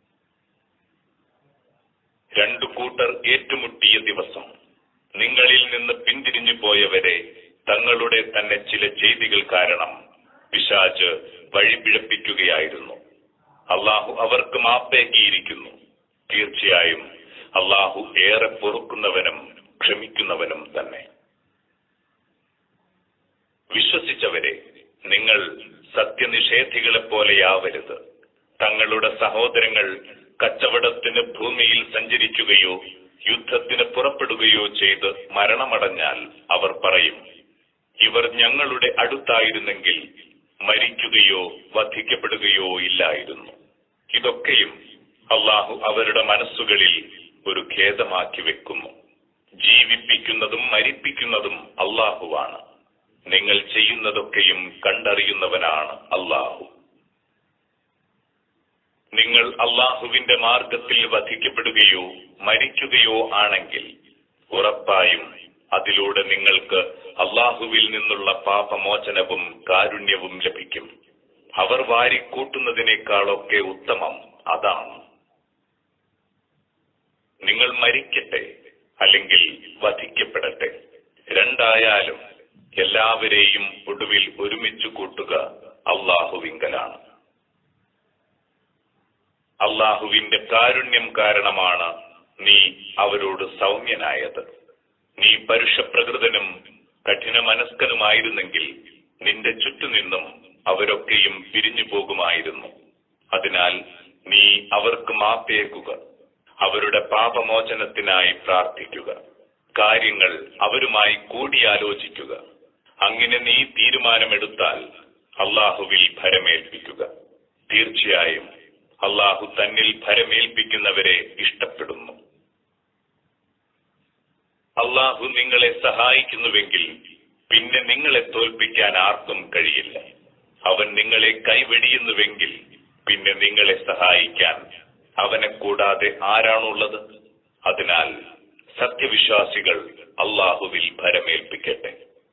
രണ്ടു കൂട്ടർ ഏറ്റുമുട്ടിയ ദിവസം നിങ്ങളിൽ നിന്ന് പിന്തിരിഞ്ഞു പോയവരെ തങ്ങളുടെ തന്നെ ചില ചെയ്തികൾ കാരണം പിശാച് വഴിപിഴപ്പിക്കുകയായിരുന്നു അള്ളാഹു അവർക്ക് മാപ്പേക്കിയിരിക്കുന്നു തീർച്ചയായും അള്ളാഹു ഏറെ പൊറുക്കുന്നവനും ക്ഷമിക്കുന്നവനും തന്നെ വിശ്വസിച്ചവരെ നിങ്ങൾ സത്യനിഷേധികളെ പോലെയാവരുത് തങ്ങളുടെ സഹോദരങ്ങൾ കച്ചവടത്തിന് ഭൂമിയിൽ സഞ്ചരിക്കുകയോ യുദ്ധത്തിന് പുറപ്പെടുകയോ ചെയ്ത് മരണമടഞ്ഞാൽ അവർ പറയും ഇവർ ഞങ്ങളുടെ അടുത്തായിരുന്നെങ്കിൽ മരിക്കുകയോ വധിക്കപ്പെടുകയോ ഇല്ലായിരുന്നു ഇതൊക്കെയും അള്ളാഹു അവരുടെ മനസ്സുകളിൽ ഒരു ഖേദമാക്കി വെക്കുന്നു ജീവിപ്പിക്കുന്നതും മരിപ്പിക്കുന്നതും അള്ളാഹുവാണ് നിങ്ങൾ ചെയ്യുന്നതൊക്കെയും കണ്ടറിയുന്നവനാണ് അള്ളാഹു നിങ്ങൾ അള്ളാഹുവിന്റെ മാർഗത്തിൽ വധിക്കപ്പെടുകയോ മരിക്കുകയോ ആണെങ്കിൽ ഉറപ്പായും അതിലൂടെ നിങ്ങൾക്ക് അള്ളാഹുവിൽ നിന്നുള്ള പാപമോചനവും കാരുണ്യവും ലഭിക്കും അവർ വാരിക്കൂട്ടുന്നതിനേക്കാളൊക്കെ ഉത്തമം അതാണ് നിങ്ങൾ മരിക്കട്ടെ അല്ലെങ്കിൽ വധിക്കപ്പെടട്ടെ രണ്ടായാലും എല്ലാവരെയും ഒടുവിൽ ഒരുമിച്ച് കൂട്ടുക അള്ളാഹുവിങ്കലാണ് അള്ളാഹുവിന്റെ കാരുണ്യം കാരണമാണ് നീ അവരോട് സൗമ്യനായത് നീ പരുഷപ്രകൃതനും കഠിന മനസ്കനുമായിരുന്നെങ്കിൽ നിന്റെ ചുറ്റുനിന്നും അവരൊക്കെയും പിരിഞ്ഞു പോകുമായിരുന്നു അതിനാൽ നീ അവർക്ക് മാപ്പേക്കുക അവരുടെ പാപമോചനത്തിനായി പ്രാർത്ഥിക്കുക കാര്യങ്ങൾ അവരുമായി കൂടിയാലോചിക്കുക അങ്ങനെ നീ തീരുമാനമെടുത്താൽ അള്ളാഹുവിൽ ഭരമേൽപ്പിക്കുക തീർച്ചയായും അള്ളാഹു തന്നിൽ ഭരമേൽപ്പിക്കുന്നവരെ ഇഷ്ടപ്പെടുന്നു അള്ളാഹു നിങ്ങളെ സഹായിക്കുന്നുവെങ്കിൽ പിന്നെ നിങ്ങളെ തോൽപ്പിക്കാൻ ആർക്കും കഴിയില്ല അവൻ നിങ്ങളെ കൈവെടിയുന്നുവെങ്കിൽ പിന്നെ നിങ്ങളെ സഹായിക്കാൻ അവനെ കൂടാതെ ആരാണുള്ളത് അതിനാൽ സത്യവിശ്വാസികൾ അള്ളാഹുവിൽ ഭരമേൽപ്പിക്കട്ടെ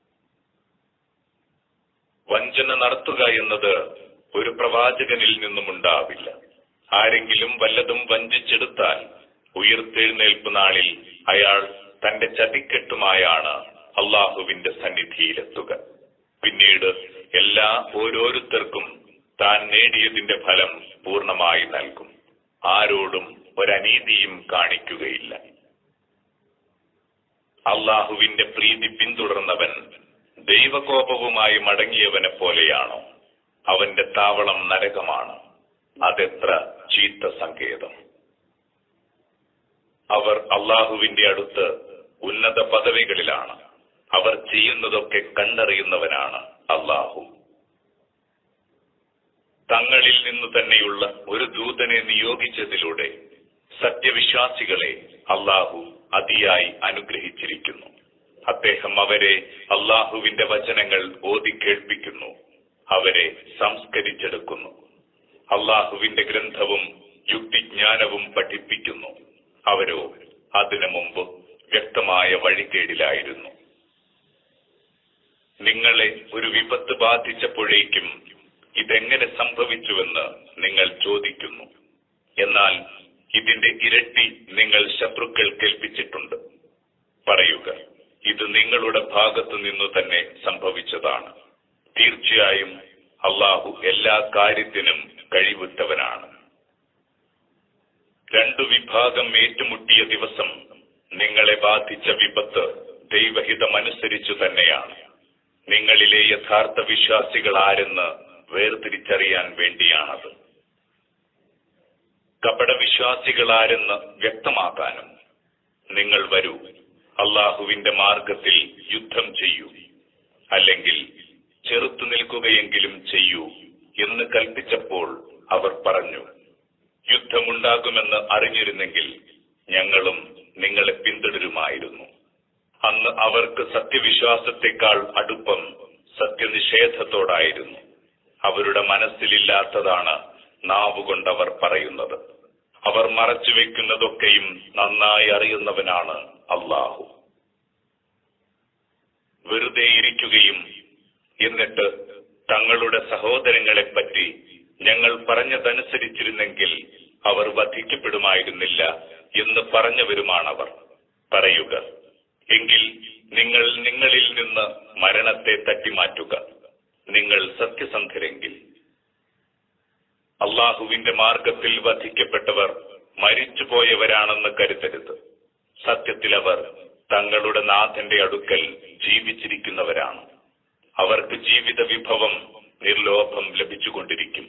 വഞ്ചന നടത്തുക എന്നത് ഒരു പ്രവാചകനിൽ നിന്നും ഉണ്ടാവില്ല ആരെങ്കിലും വല്ലതും വഞ്ചിച്ചെടുത്താൽ ഉയർത്തെഴുന്നേൽപ്പ് നാളിൽ അയാൾ തന്റെ ചതിക്കെട്ടുമായാണ് അള്ളാഹുവിന്റെ സന്നിധിയിലെത്തുക പിന്നീട് എല്ലാ ഓരോരുത്തർക്കും താൻ നേടിയതിന്റെ ഫലം പൂർണ്ണമായി നൽകും ആരോടും ഒരനീതിയും കാണിക്കുകയില്ല അള്ളാഹുവിന്റെ പ്രീതി പിന്തുടർന്നവൻ ദൈവകോപവുമായി മടങ്ങിയവനെ പോലെയാണോ അവന്റെ താവളം നരകമാണ് അതെത്ര ചീത്ത സങ്കേതം അവർ അള്ളാഹുവിന്റെ അടുത്ത് ഉന്നത പദവികളിലാണ് അവർ ചെയ്യുന്നതൊക്കെ കണ്ടറിയുന്നവനാണ് അള്ളാഹു തങ്ങളിൽ നിന്ന് തന്നെയുള്ള ഒരു ദൂതനെ നിയോഗിച്ചതിലൂടെ സത്യവിശ്വാസികളെ അള്ളാഹു അതിയായി അനുഗ്രഹിച്ചിരിക്കുന്നു അദ്ദേഹം അവരെ അള്ളാഹുവിന്റെ വചനങ്ങൾ ഓതി കേൾപ്പിക്കുന്നു അവരെ സംസ്കരിച്ചെടുക്കുന്നു അള്ളാഹുവിന്റെ ഗ്രന്ഥവും യുക്തിജ്ഞാനവും പഠിപ്പിക്കുന്നു അവരോ അതിനു മുമ്പ് വ്യക്തമായ വഴികേടിലായിരുന്നു നിങ്ങളെ ഒരു വിപത്ത് ബാധിച്ചപ്പോഴേക്കും ഇതെങ്ങനെ സംഭവിച്ചുവെന്ന് നിങ്ങൾ ചോദിക്കുന്നു എന്നാൽ ഇതിന്റെ ഇരട്ടി നിങ്ങൾ ശത്രുക്കൾ കേൾപ്പിച്ചിട്ടുണ്ട് പറയുക ഇത് നിങ്ങളുടെ ഭാഗത്തു നിന്നു തന്നെ സംഭവിച്ചതാണ് തീർച്ചയായും അള്ളാഹു എല്ലാ കാര്യത്തിനും കഴിവുറ്റവനാണ് രണ്ടു വിഭാഗം ഏറ്റുമുട്ടിയ ദിവസം നിങ്ങളെ ബാധിച്ച വിപത്ത് ദൈവഹിതമനുസരിച്ചു തന്നെയാണ് നിങ്ങളിലെ യഥാർത്ഥ വിശ്വാസികൾ ആരെന്ന് വേർതിരിച്ചറിയാൻ വേണ്ടിയാണത് കപടവിശ്വാസികൾ ആരെന്ന് വ്യക്തമാക്കാനും നിങ്ങൾ വരൂ അള്ളാഹുവിന്റെ മാർഗത്തിൽ യുദ്ധം ചെയ്യൂ അല്ലെങ്കിൽ ചെറുത്തു നിൽക്കുകയെങ്കിലും ചെയ്യൂ എന്ന് കൽപ്പിച്ചപ്പോൾ അവർ പറഞ്ഞു യുദ്ധമുണ്ടാകുമെന്ന് അറിഞ്ഞിരുന്നെങ്കിൽ ഞങ്ങളും നിങ്ങളെ പിന്തുടരുമായിരുന്നു അന്ന് അവർക്ക് സത്യവിശ്വാസത്തെക്കാൾ അടുപ്പം സത്യനിഷേധത്തോടായിരുന്നു അവരുടെ മനസ്സിലില്ലാത്തതാണ് നാവുകൊണ്ടവർ പറയുന്നത് അവർ മറച്ചുവെക്കുന്നതൊക്കെയും നന്നായി അറിയുന്നവനാണ് അള്ളാഹു വെറുതെ ഇരിക്കുകയും എന്നിട്ട് തങ്ങളുടെ സഹോദരങ്ങളെപ്പറ്റി ഞങ്ങൾ പറഞ്ഞതനുസരിച്ചിരുന്നെങ്കിൽ അവർ വധിക്കപ്പെടുമായിരുന്നില്ല എന്ന് പറഞ്ഞവരുമാണവർ പറയുക എങ്കിൽ നിങ്ങൾ നിങ്ങളിൽ നിന്ന് മരണത്തെ തട്ടിമാറ്റുക നിങ്ങൾ സത്യസന്ധരെങ്കിൽ അള്ളാഹുവിന്റെ മാർഗത്തിൽ വധിക്കപ്പെട്ടവർ മരിച്ചുപോയവരാണെന്ന് കരുതരുത് സത്യത്തിൽ അവർ തങ്ങളുടെ നാഥന്റെ അടുക്കൽ ജീവിച്ചിരിക്കുന്നവരാണ് അവർക്ക് ജീവിത വിഭവം നിർലോഭം ലഭിച്ചുകൊണ്ടിരിക്കും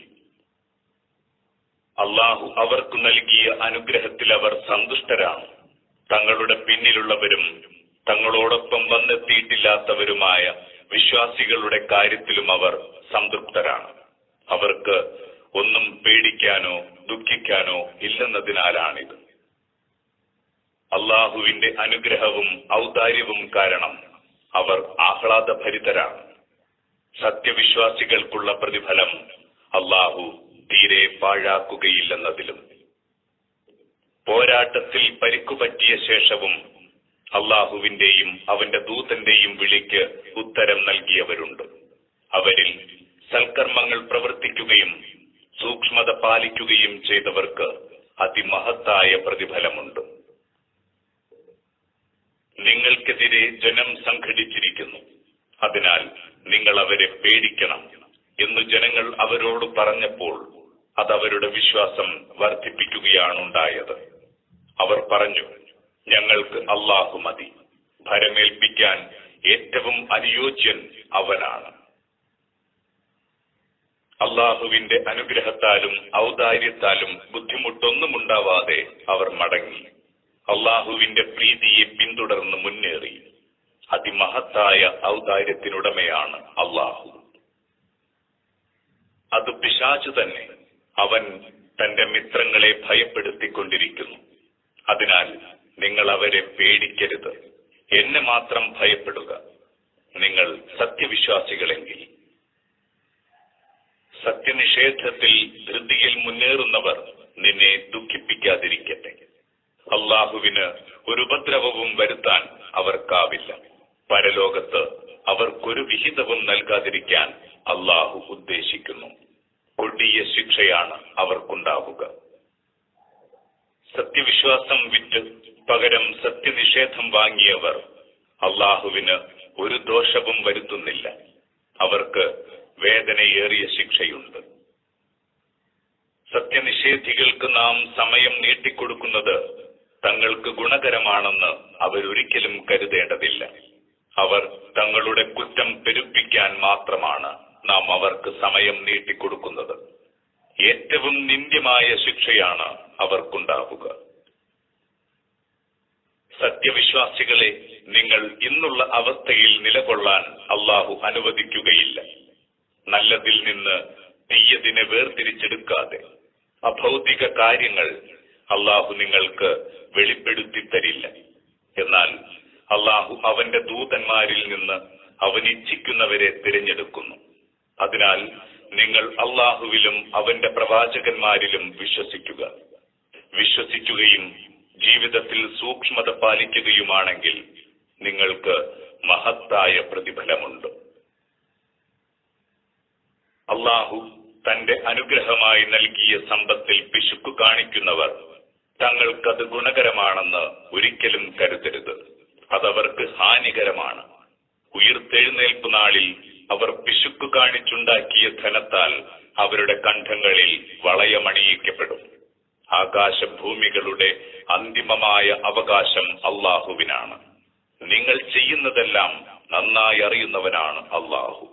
അള്ളാഹു അവർക്ക് നൽകിയ അനുഗ്രഹത്തിൽ അവർ സന്തുഷ്ടരാണ് തങ്ങളുടെ പിന്നിലുള്ളവരും തങ്ങളോടൊപ്പം വന്നെത്തിയിട്ടില്ലാത്തവരുമായ വിശ്വാസികളുടെ കാര്യത്തിലും അവർ സംതൃപ്തരാണ് അവർക്ക് ഒന്നും പേടിക്കാനോ ദുഃഖിക്കാനോ ഇല്ലെന്നതിനാലാണിത് അള്ളാഹുവിന്റെ അനുഗ്രഹവും ഔദാര്യവും കാരണം അവർ ആഹ്ലാദഭരിതരാണ് സത്യവിശ്വാസികൾക്കുള്ള പ്രതിഫലം അള്ളാഹു തീരെ പാഴാക്കുകയില്ലെന്നതിലും പോരാട്ടത്തിൽ പരിക്കുപറ്റിയ ശേഷവും അള്ളാഹുവിന്റെയും അവന്റെ ദൂതന്റെയും വിളിക്ക് ഉത്തരം നൽകിയവരുണ്ട് അവരിൽ സൽക്കർമ്മങ്ങൾ പ്രവർത്തിക്കുകയും സൂക്ഷ്മത പാലിക്കുകയും ചെയ്തവർക്ക് അതിമഹത്തായ പ്രതിഫലമുണ്ട് നിങ്ങൾക്കെതിരെ ജനം സംഘടിച്ചിരിക്കുന്നു അതിനാൽ നിങ്ങൾ അവരെ പേടിക്കണം എന്ന് ജനങ്ങൾ അവരോട് പറഞ്ഞപ്പോൾ അതവരുടെ വിശ്വാസം വർദ്ധിപ്പിക്കുകയാണുണ്ടായത് അവർ പറഞ്ഞു ഞങ്ങൾക്ക് അള്ളാഹു മതി ഭരമേൽപ്പിക്കാൻ ഏറ്റവും അനുയോജ്യൻ അവനാണ് അള്ളാഹുവിന്റെ അനുഗ്രഹത്താലും ഔദാര്യത്താലും ബുദ്ധിമുട്ടൊന്നും ഉണ്ടാവാതെ അവർ മടങ്ങി അള്ളാഹുവിന്റെ പ്രീതിയെ പിന്തുടർന്ന് മുന്നേറി അതിമഹത്തായ ഔദാര്യത്തിനുടമയാണ് അള്ളാഹു അത് പിശാചു തന്നെ അവൻ തന്റെ മിത്രങ്ങളെ ഭയപ്പെടുത്തിക്കൊണ്ടിരിക്കുന്നു അതിനാൽ നിങ്ങൾ അവരെ പേടിക്കരുത് എന്നെ മാത്രം ഭയപ്പെടുക നിങ്ങൾ സത്യവിശ്വാസികളെങ്കിൽ സത്യനിഷേധത്തിൽ ധൃതിയിൽ മുന്നേറുന്നവർ നിന്നെ ദുഃഖിപ്പിക്കാതിരിക്കട്ടെ അള്ളാഹുവിന് ഒരു ഉപദ്രവവും വരുത്താൻ അവർക്കാവില്ല പരലോകത്ത് അവർക്കൊരു വിഹിതവും നൽകാതിരിക്കാൻ അള്ളാഹു ഉദ്ദേശിക്കുന്നു കൊടിയ ശിക്ഷയാണ് അവർക്കുണ്ടാവുക സത്യവിശ്വാസം വിറ്റ് പകരം സത്യനിഷേധം വാങ്ങിയവർ അള്ളാഹുവിന് ഒരു ദോഷവും വരുത്തുന്നില്ല അവർക്ക് വേദനയേറിയ ശിക്ഷയുണ്ട് സത്യനിഷേധികൾക്ക് നാം സമയം നീട്ടിക്കൊടുക്കുന്നത് തങ്ങൾക്ക് ഗുണകരമാണെന്ന് അവരൊരിക്കലും കരുതേണ്ടതില്ല അവർ തങ്ങളുടെ കുറ്റം പെരുപ്പിക്കാൻ മാത്രമാണ് നാം അവർക്ക് സമയം നീട്ടിക്കൊടുക്കുന്നത് ഏറ്റവും നിന്ദ്യമായ ശിക്ഷയാണ് അവർക്കുണ്ടാവുക സത്യവിശ്വാസികളെ നിങ്ങൾ ഇന്നുള്ള അവസ്ഥയിൽ നിലകൊള്ളാൻ അള്ളാഹു അനുവദിക്കുകയില്ല നല്ലതിൽ നിന്ന് തീയതിനെ വേർതിരിച്ചെടുക്കാതെ അഭൗതിക കാര്യങ്ങൾ അള്ളാഹു നിങ്ങൾക്ക് വെളിപ്പെടുത്തി തരില്ല എന്നാൽ അള്ളാഹു അവന്റെ ദൂതന്മാരിൽ നിന്ന് അവൻ ഇച്ഛിക്കുന്നവരെ തിരഞ്ഞെടുക്കുന്നു അതിനാൽ നിങ്ങൾ അള്ളാഹുവിലും അവന്റെ പ്രവാചകന്മാരിലും വിശ്വസിക്കുക വിശ്വസിക്കുകയും ജീവിതത്തിൽ സൂക്ഷ്മത പാലിക്കുകയുമാണെങ്കിൽ നിങ്ങൾക്ക് മഹത്തായ പ്രതിഫലമുണ്ട് അള്ളാഹു തന്റെ അനുഗ്രഹമായി നൽകിയ സമ്പത്തിൽ പിശുക്കു കാണിക്കുന്നവർ തങ്ങൾക്കത് ഗുണകരമാണെന്ന് ഒരിക്കലും കരുതരുത് അതവർക്ക് ഹാനികരമാണ് ഉയർത്തെഴുന്നേൽപ്പ് നാളിൽ അവർ പിശുക്കു കാണിച്ചുണ്ടാക്കിയ ധനത്താൽ അവരുടെ കണ്ഠങ്ങളിൽ വളയമണിയിക്കപ്പെടും ആകാശഭൂമികളുടെ അന്തിമമായ അവകാശം അള്ളാഹുവിനാണ് നിങ്ങൾ ചെയ്യുന്നതെല്ലാം നന്നായി അറിയുന്നവനാണ് അള്ളാഹു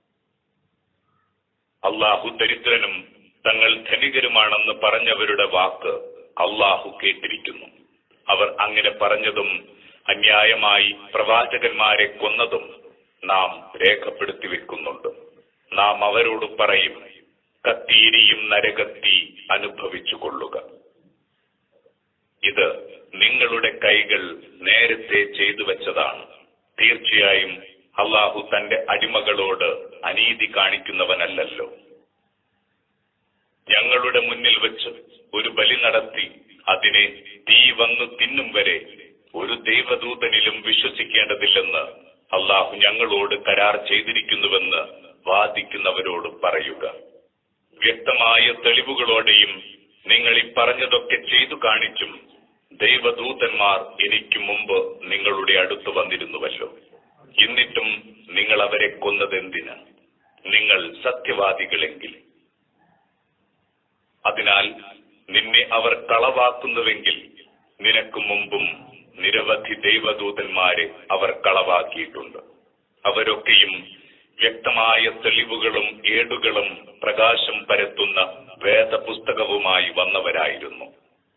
അള്ളാഹു ദരിദ്രനും തങ്ങൾ ധനികരുമാണെന്ന് പറഞ്ഞവരുടെ വാക്ക് അള്ളാഹു കേട്ടിരിക്കുന്നു അവർ അങ്ങനെ പറഞ്ഞതും അന്യായമായി പ്രവാചകന്മാരെ കൊന്നതും നാം രേഖപ്പെടുത്തി വെക്കുന്നുണ്ട് നാം അവരോട് പറയും കത്തിയിരിയും നരകത്തി അനുഭവിച്ചു കൊള്ളുക ഇത് നിങ്ങളുടെ കൈകൾ നേരത്തെ ചെയ്തു വെച്ചതാണ് തീർച്ചയായും അള്ളാഹു തന്റെ അടിമകളോട് അനീതി കാണിക്കുന്നവനല്ലല്ലോ ഞങ്ങളുടെ മുന്നിൽ വെച്ച് ഒരു ബലി നടത്തി അതിനെ തീ വന്നു തിന്നും വരെ ഒരു ദൈവദൂതനിലും വിശ്വസിക്കേണ്ടതില്ലെന്ന് അള്ളാഹു ഞങ്ങളോട് കരാർ ചെയ്തിരിക്കുന്നുവെന്ന് വാദിക്കുന്നവരോട് പറയുക വ്യക്തമായ തെളിവുകളോടെയും നിങ്ങൾ ഈ പറഞ്ഞതൊക്കെ ചെയ്തു കാണിച്ചും ദൈവദൂതന്മാർ എനിക്ക് മുമ്പ് നിങ്ങളുടെ അടുത്ത് വന്നിരുന്നുവല്ലോ എന്നിട്ടും നിങ്ങൾ അവരെ കൊന്നതെന്തിന് നിങ്ങൾ സത്യവാദികളെങ്കിൽ അതിനാൽ നിന്നെ അവർ കളവാക്കുന്നുവെങ്കിൽ നിനക്ക് മുമ്പും നിരവധി ദൈവദൂതന്മാരെ അവർ കളവാക്കിയിട്ടുണ്ട് അവരൊക്കെയും വ്യക്തമായ തെളിവുകളും ഏടുകളും പ്രകാശം പരത്തുന്ന വേദപുസ്തകവുമായി വന്നവരായിരുന്നു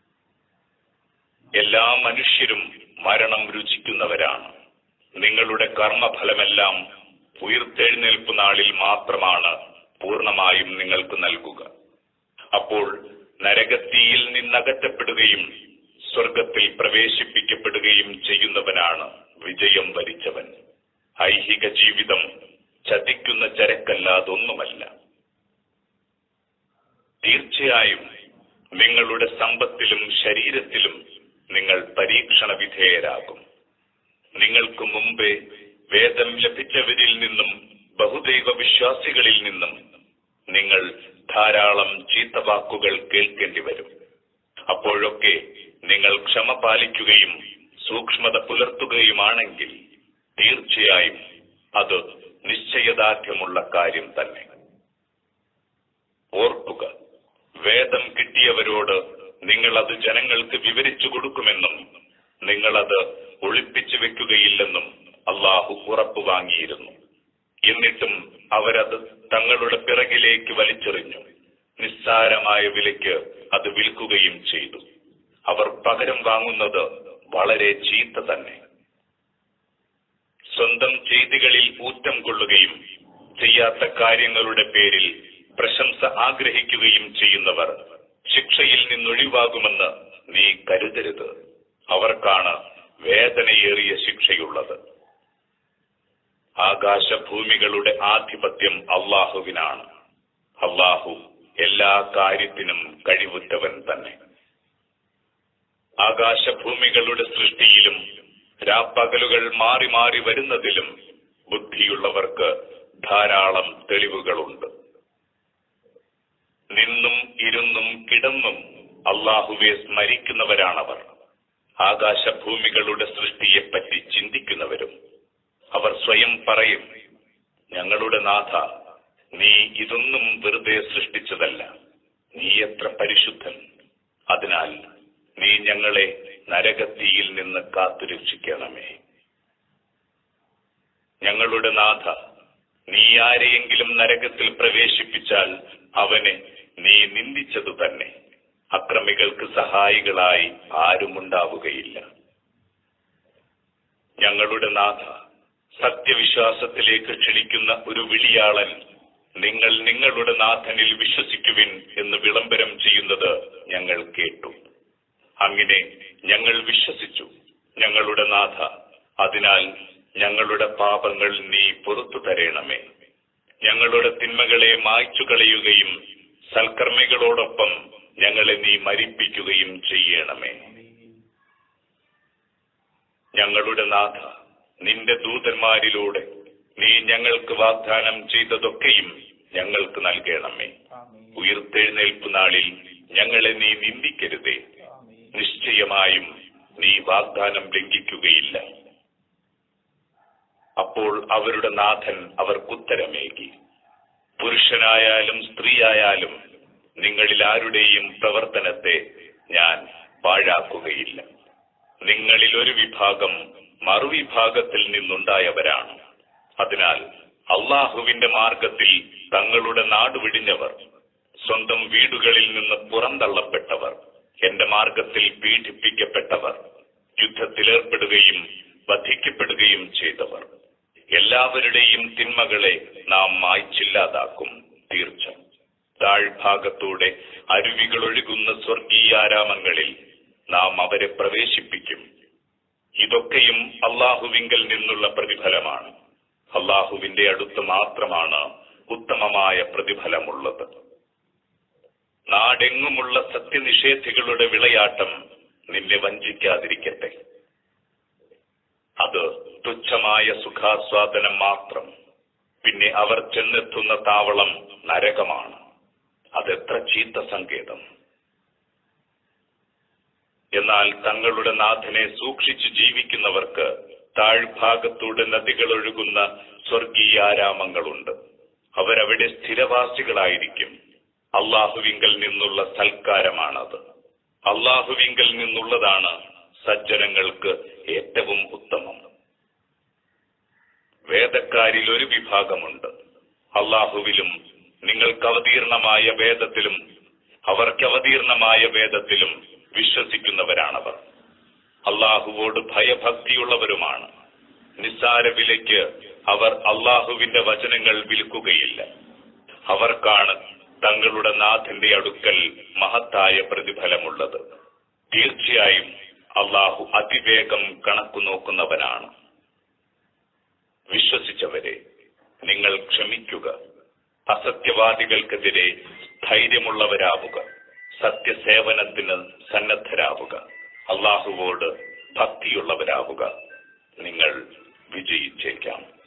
എല്ലാ മനുഷ്യരും മരണം രുചിക്കുന്നവരാണ് നിങ്ങളുടെ കർമ്മഫലമെല്ലാം ഉയർത്തെഴുന്നേൽപ്പ് നാളിൽ മാത്രമാണ് പൂർണ്ണമായും നിങ്ങൾക്ക് നൽകുക അപ്പോൾ നരകത്തിയിൽ നിന്നകറ്റപ്പെടുകയും സ്വർഗത്തിൽ പ്രവേശിപ്പിക്കപ്പെടുകയും ചെയ്യുന്നവനാണ് വിജയം വരിച്ചവൻ ഐഹിക ജീവിതം ചതിക്കുന്ന ചരക്കല്ലാതൊന്നുമല്ല തീർച്ചയായും നിങ്ങളുടെ സമ്പത്തിലും ശരീരത്തിലും നിങ്ങൾ പരീക്ഷണ വിധേയരാകും നിങ്ങൾക്ക് മുമ്പേ വേദം ലഭിച്ചവരിൽ നിന്നും ബഹുദൈവ വിശ്വാസികളിൽ നിന്നും നിങ്ങൾ ധാരാളം ചീത്തവാക്കുകൾ കേൾക്കേണ്ടി വരും അപ്പോഴൊക്കെ നിങ്ങൾ ക്ഷമ പാലിക്കുകയും സൂക്ഷ്മത പുലർത്തുകയുമാണെങ്കിൽ തീർച്ചയായും അത് നിശ്ചയദാർഢ്യമുള്ള കാര്യം തന്നെ ഓർക്കുക വേദം കിട്ടിയവരോട് നിങ്ങൾ അത് ജനങ്ങൾക്ക് വിവരിച്ചു കൊടുക്കുമെന്നും നിങ്ങളത് ഒളിപ്പിച്ചു വെക്കുകയില്ലെന്നും അള്ളാഹു ഉറപ്പു വാങ്ങിയിരുന്നു എന്നിട്ടും അവരത് തങ്ങളുടെ പിറകിലേക്ക് വലിച്ചെറിഞ്ഞു നിസ്സാരമായ വിലയ്ക്ക് അത് വിൽക്കുകയും ചെയ്തു അവർ പകരം വാങ്ങുന്നത് വളരെ ചീത്ത തന്നെ സ്വന്തം ചെയ്തികളിൽ ഊറ്റം കൊള്ളുകയും ചെയ്യാത്ത കാര്യങ്ങളുടെ പേരിൽ പ്രശംസ ആഗ്രഹിക്കുകയും ചെയ്യുന്നവർ ശിക്ഷയിൽ നിന്നൊഴിവാകുമെന്ന് നീ കരുതരുത് അവർക്കാണ് വേദനയേറിയ ശിക്ഷയുള്ളത് ആകാശഭൂമികളുടെ ആധിപത്യം അള്ളാഹുവിനാണ് അള്ളാഹു എല്ലാ കാര്യത്തിനും കഴിവുറ്റവൻ തന്നെ ആകാശഭൂമികളുടെ സൃഷ്ടിയിലും രാപ്പകലുകൾ മാറി മാറി വരുന്നതിലും ബുദ്ധിയുള്ളവർക്ക് ധാരാളം തെളിവുകളുണ്ട് നിന്നും ഇരുന്നും കിടന്നും അള്ളാഹുവെ സ്മരിക്കുന്നവരാണവർ ആകാശഭൂമികളുടെ സൃഷ്ടിയെപ്പറ്റി ചിന്തിക്കുന്നവരും അവർ സ്വയം പറയും ഞങ്ങളുടെ നാഥ നീ ഇതൊന്നും വെറുതെ സൃഷ്ടിച്ചതല്ല നീ എത്ര പരിശുദ്ധൻ അതിനാൽ നീ ഞങ്ങളെ നരകത്തിയിൽ നിന്ന് കാത്തുരക്ഷിക്കണമേ ഞങ്ങളുടെ നാഥ നീ ആരെയെങ്കിലും നരകത്തിൽ പ്രവേശിപ്പിച്ചാൽ അവനെ നീ നിന്ദിച്ചതു തന്നെ അക്രമികൾക്ക് സഹായികളായി ആരുമുണ്ടാവുകയില്ല ഞങ്ങളുടെ നാഥ സത്യവിശ്വാസത്തിലേക്ക് ക്ഷണിക്കുന്ന ഒരു വിളിയാളൻ നിങ്ങൾ നിങ്ങളുടെ നാഥനിൽ വിശ്വസിക്കുവിൻ എന്ന് വിളംബരം ചെയ്യുന്നത് ഞങ്ങൾ കേട്ടു അങ്ങനെ ഞങ്ങൾ വിശ്വസിച്ചു ഞങ്ങളുടെ നാഥ അതിനാൽ ഞങ്ങളുടെ പാപങ്ങൾ നീ പുറത്തു തരേണമേ ഞങ്ങളുടെ തിന്മകളെ മായ്ച്ചു കളയുകയും സൽക്കർമ്മികളോടൊപ്പം ഞങ്ങളെ നീ മരിപ്പിക്കുകയും ചെയ്യണമേ ഞങ്ങളുടെ നാഥ നിന്റെ ദൂതന്മാരിലൂടെ നീ ഞങ്ങൾക്ക് വാഗ്ദാനം ചെയ്തതൊക്കെയും ഞങ്ങൾക്ക് നൽകണമേ ഉയർത്തെഴുന്നേൽപ്പ് നാളിൽ ഞങ്ങളെ നീ നിന്ദിക്കരുതേ നിശ്ചയമായും നീ വാഗ്ദാനം ലംഘിക്കുകയില്ല അപ്പോൾ അവരുടെ നാഥൻ അവർക്കുത്തരമേകി പുരുഷനായാലും സ്ത്രീയായാലും നിങ്ങളിൽ ആരുടെയും പ്രവർത്തനത്തെ ഞാൻ പാഴാക്കുകയില്ല നിങ്ങളിൽ ഒരു വിഭാഗം മറുവിഭാഗത്തിൽ നിന്നുണ്ടായവരാണ് അതിനാൽ അള്ളാഹുവിന്റെ മാർഗത്തിൽ തങ്ങളുടെ നാട് വിടിഞ്ഞവർ സ്വന്തം വീടുകളിൽ നിന്ന് പുറന്തള്ളപ്പെട്ടവർ എന്റെ മാർഗത്തിൽ പീഡിപ്പിക്കപ്പെട്ടവർ യുദ്ധത്തിലേർപ്പെടുകയും വധിക്കപ്പെടുകയും ചെയ്തവർ എല്ലാവരുടെയും തിന്മകളെ നാം മായ്ച്ചില്ലാതാക്കും തീർച്ച താഴ്ഭാഗത്തൂടെ അരുവികളൊഴുകുന്ന സ്വർഗീയാരാമങ്ങളിൽ നാം അവരെ പ്രവേശിപ്പിക്കും ഇതൊക്കെയും അള്ളാഹുവിങ്കൽ നിന്നുള്ള പ്രതിഫലമാണ് അള്ളാഹുവിന്റെ അടുത്ത് മാത്രമാണ് ഉത്തമമായ പ്രതിഫലമുള്ളത് നാടെങ്ങുമുള്ള സത്യനിഷേധികളുടെ വിളയാട്ടം നിന്നെ വഞ്ചിക്കാതിരിക്കട്ടെ അത് തുച്ഛമായ സുഖാസ്വാദനം മാത്രം പിന്നെ അവർ ചെന്നെത്തുന്ന താവളം നരകമാണ് അതെത്ര ചീത്ത സങ്കേതം എന്നാൽ തങ്ങളുടെ നാഥനെ സൂക്ഷിച്ചു ജീവിക്കുന്നവർക്ക് താഴ്ഭാഗത്തൂടെ നദികളൊഴുകുന്ന സ്വർഗീയാരാമങ്ങളുണ്ട് അവരവിടെ സ്ഥിരവാസികളായിരിക്കും അള്ളാഹുവിങ്കൽ നിന്നുള്ള സൽക്കാരമാണത് അള്ളാഹുവിങ്കൽ നിന്നുള്ളതാണ് സജ്ജനങ്ങൾക്ക് ഏറ്റവും ഉത്തമം വേദക്കാരിൽ ഒരു വിഭാഗമുണ്ട് അള്ളാഹുവിലും നിങ്ങൾക്ക് അവതീർണമായ വേദത്തിലും അവർക്ക് അവതീർണമായ വേദത്തിലും വിശ്വസിക്കുന്നവരാണവർ അള്ളാഹുവോട് ഭയഭക്തിയുള്ളവരുമാണ് നിസ്സാര വിലയ്ക്ക് അവർ അള്ളാഹുവിന്റെ വചനങ്ങൾ വിൽക്കുകയില്ല അവർക്കാണ് തങ്ങളുടെ നാഥന്റെ അടുക്കൽ മഹത്തായ പ്രതിഫലമുള്ളത് തീർച്ചയായും അള്ളാഹു അതിവേഗം കണക്കു നോക്കുന്നവനാണ് വിശ്വസിച്ചവരെ നിങ്ങൾ ക്ഷമിക്കുക അസത്യവാദികൾക്കെതിരെ ധൈര്യമുള്ളവരാവുക സത്യസേവനത്തിന് സന്നദ്ധരാവുക അള്ളാഹുവോട് ഭക്തിയുള്ളവരാവുക നിങ്ങൾ വിജയിച്ചേക്കാം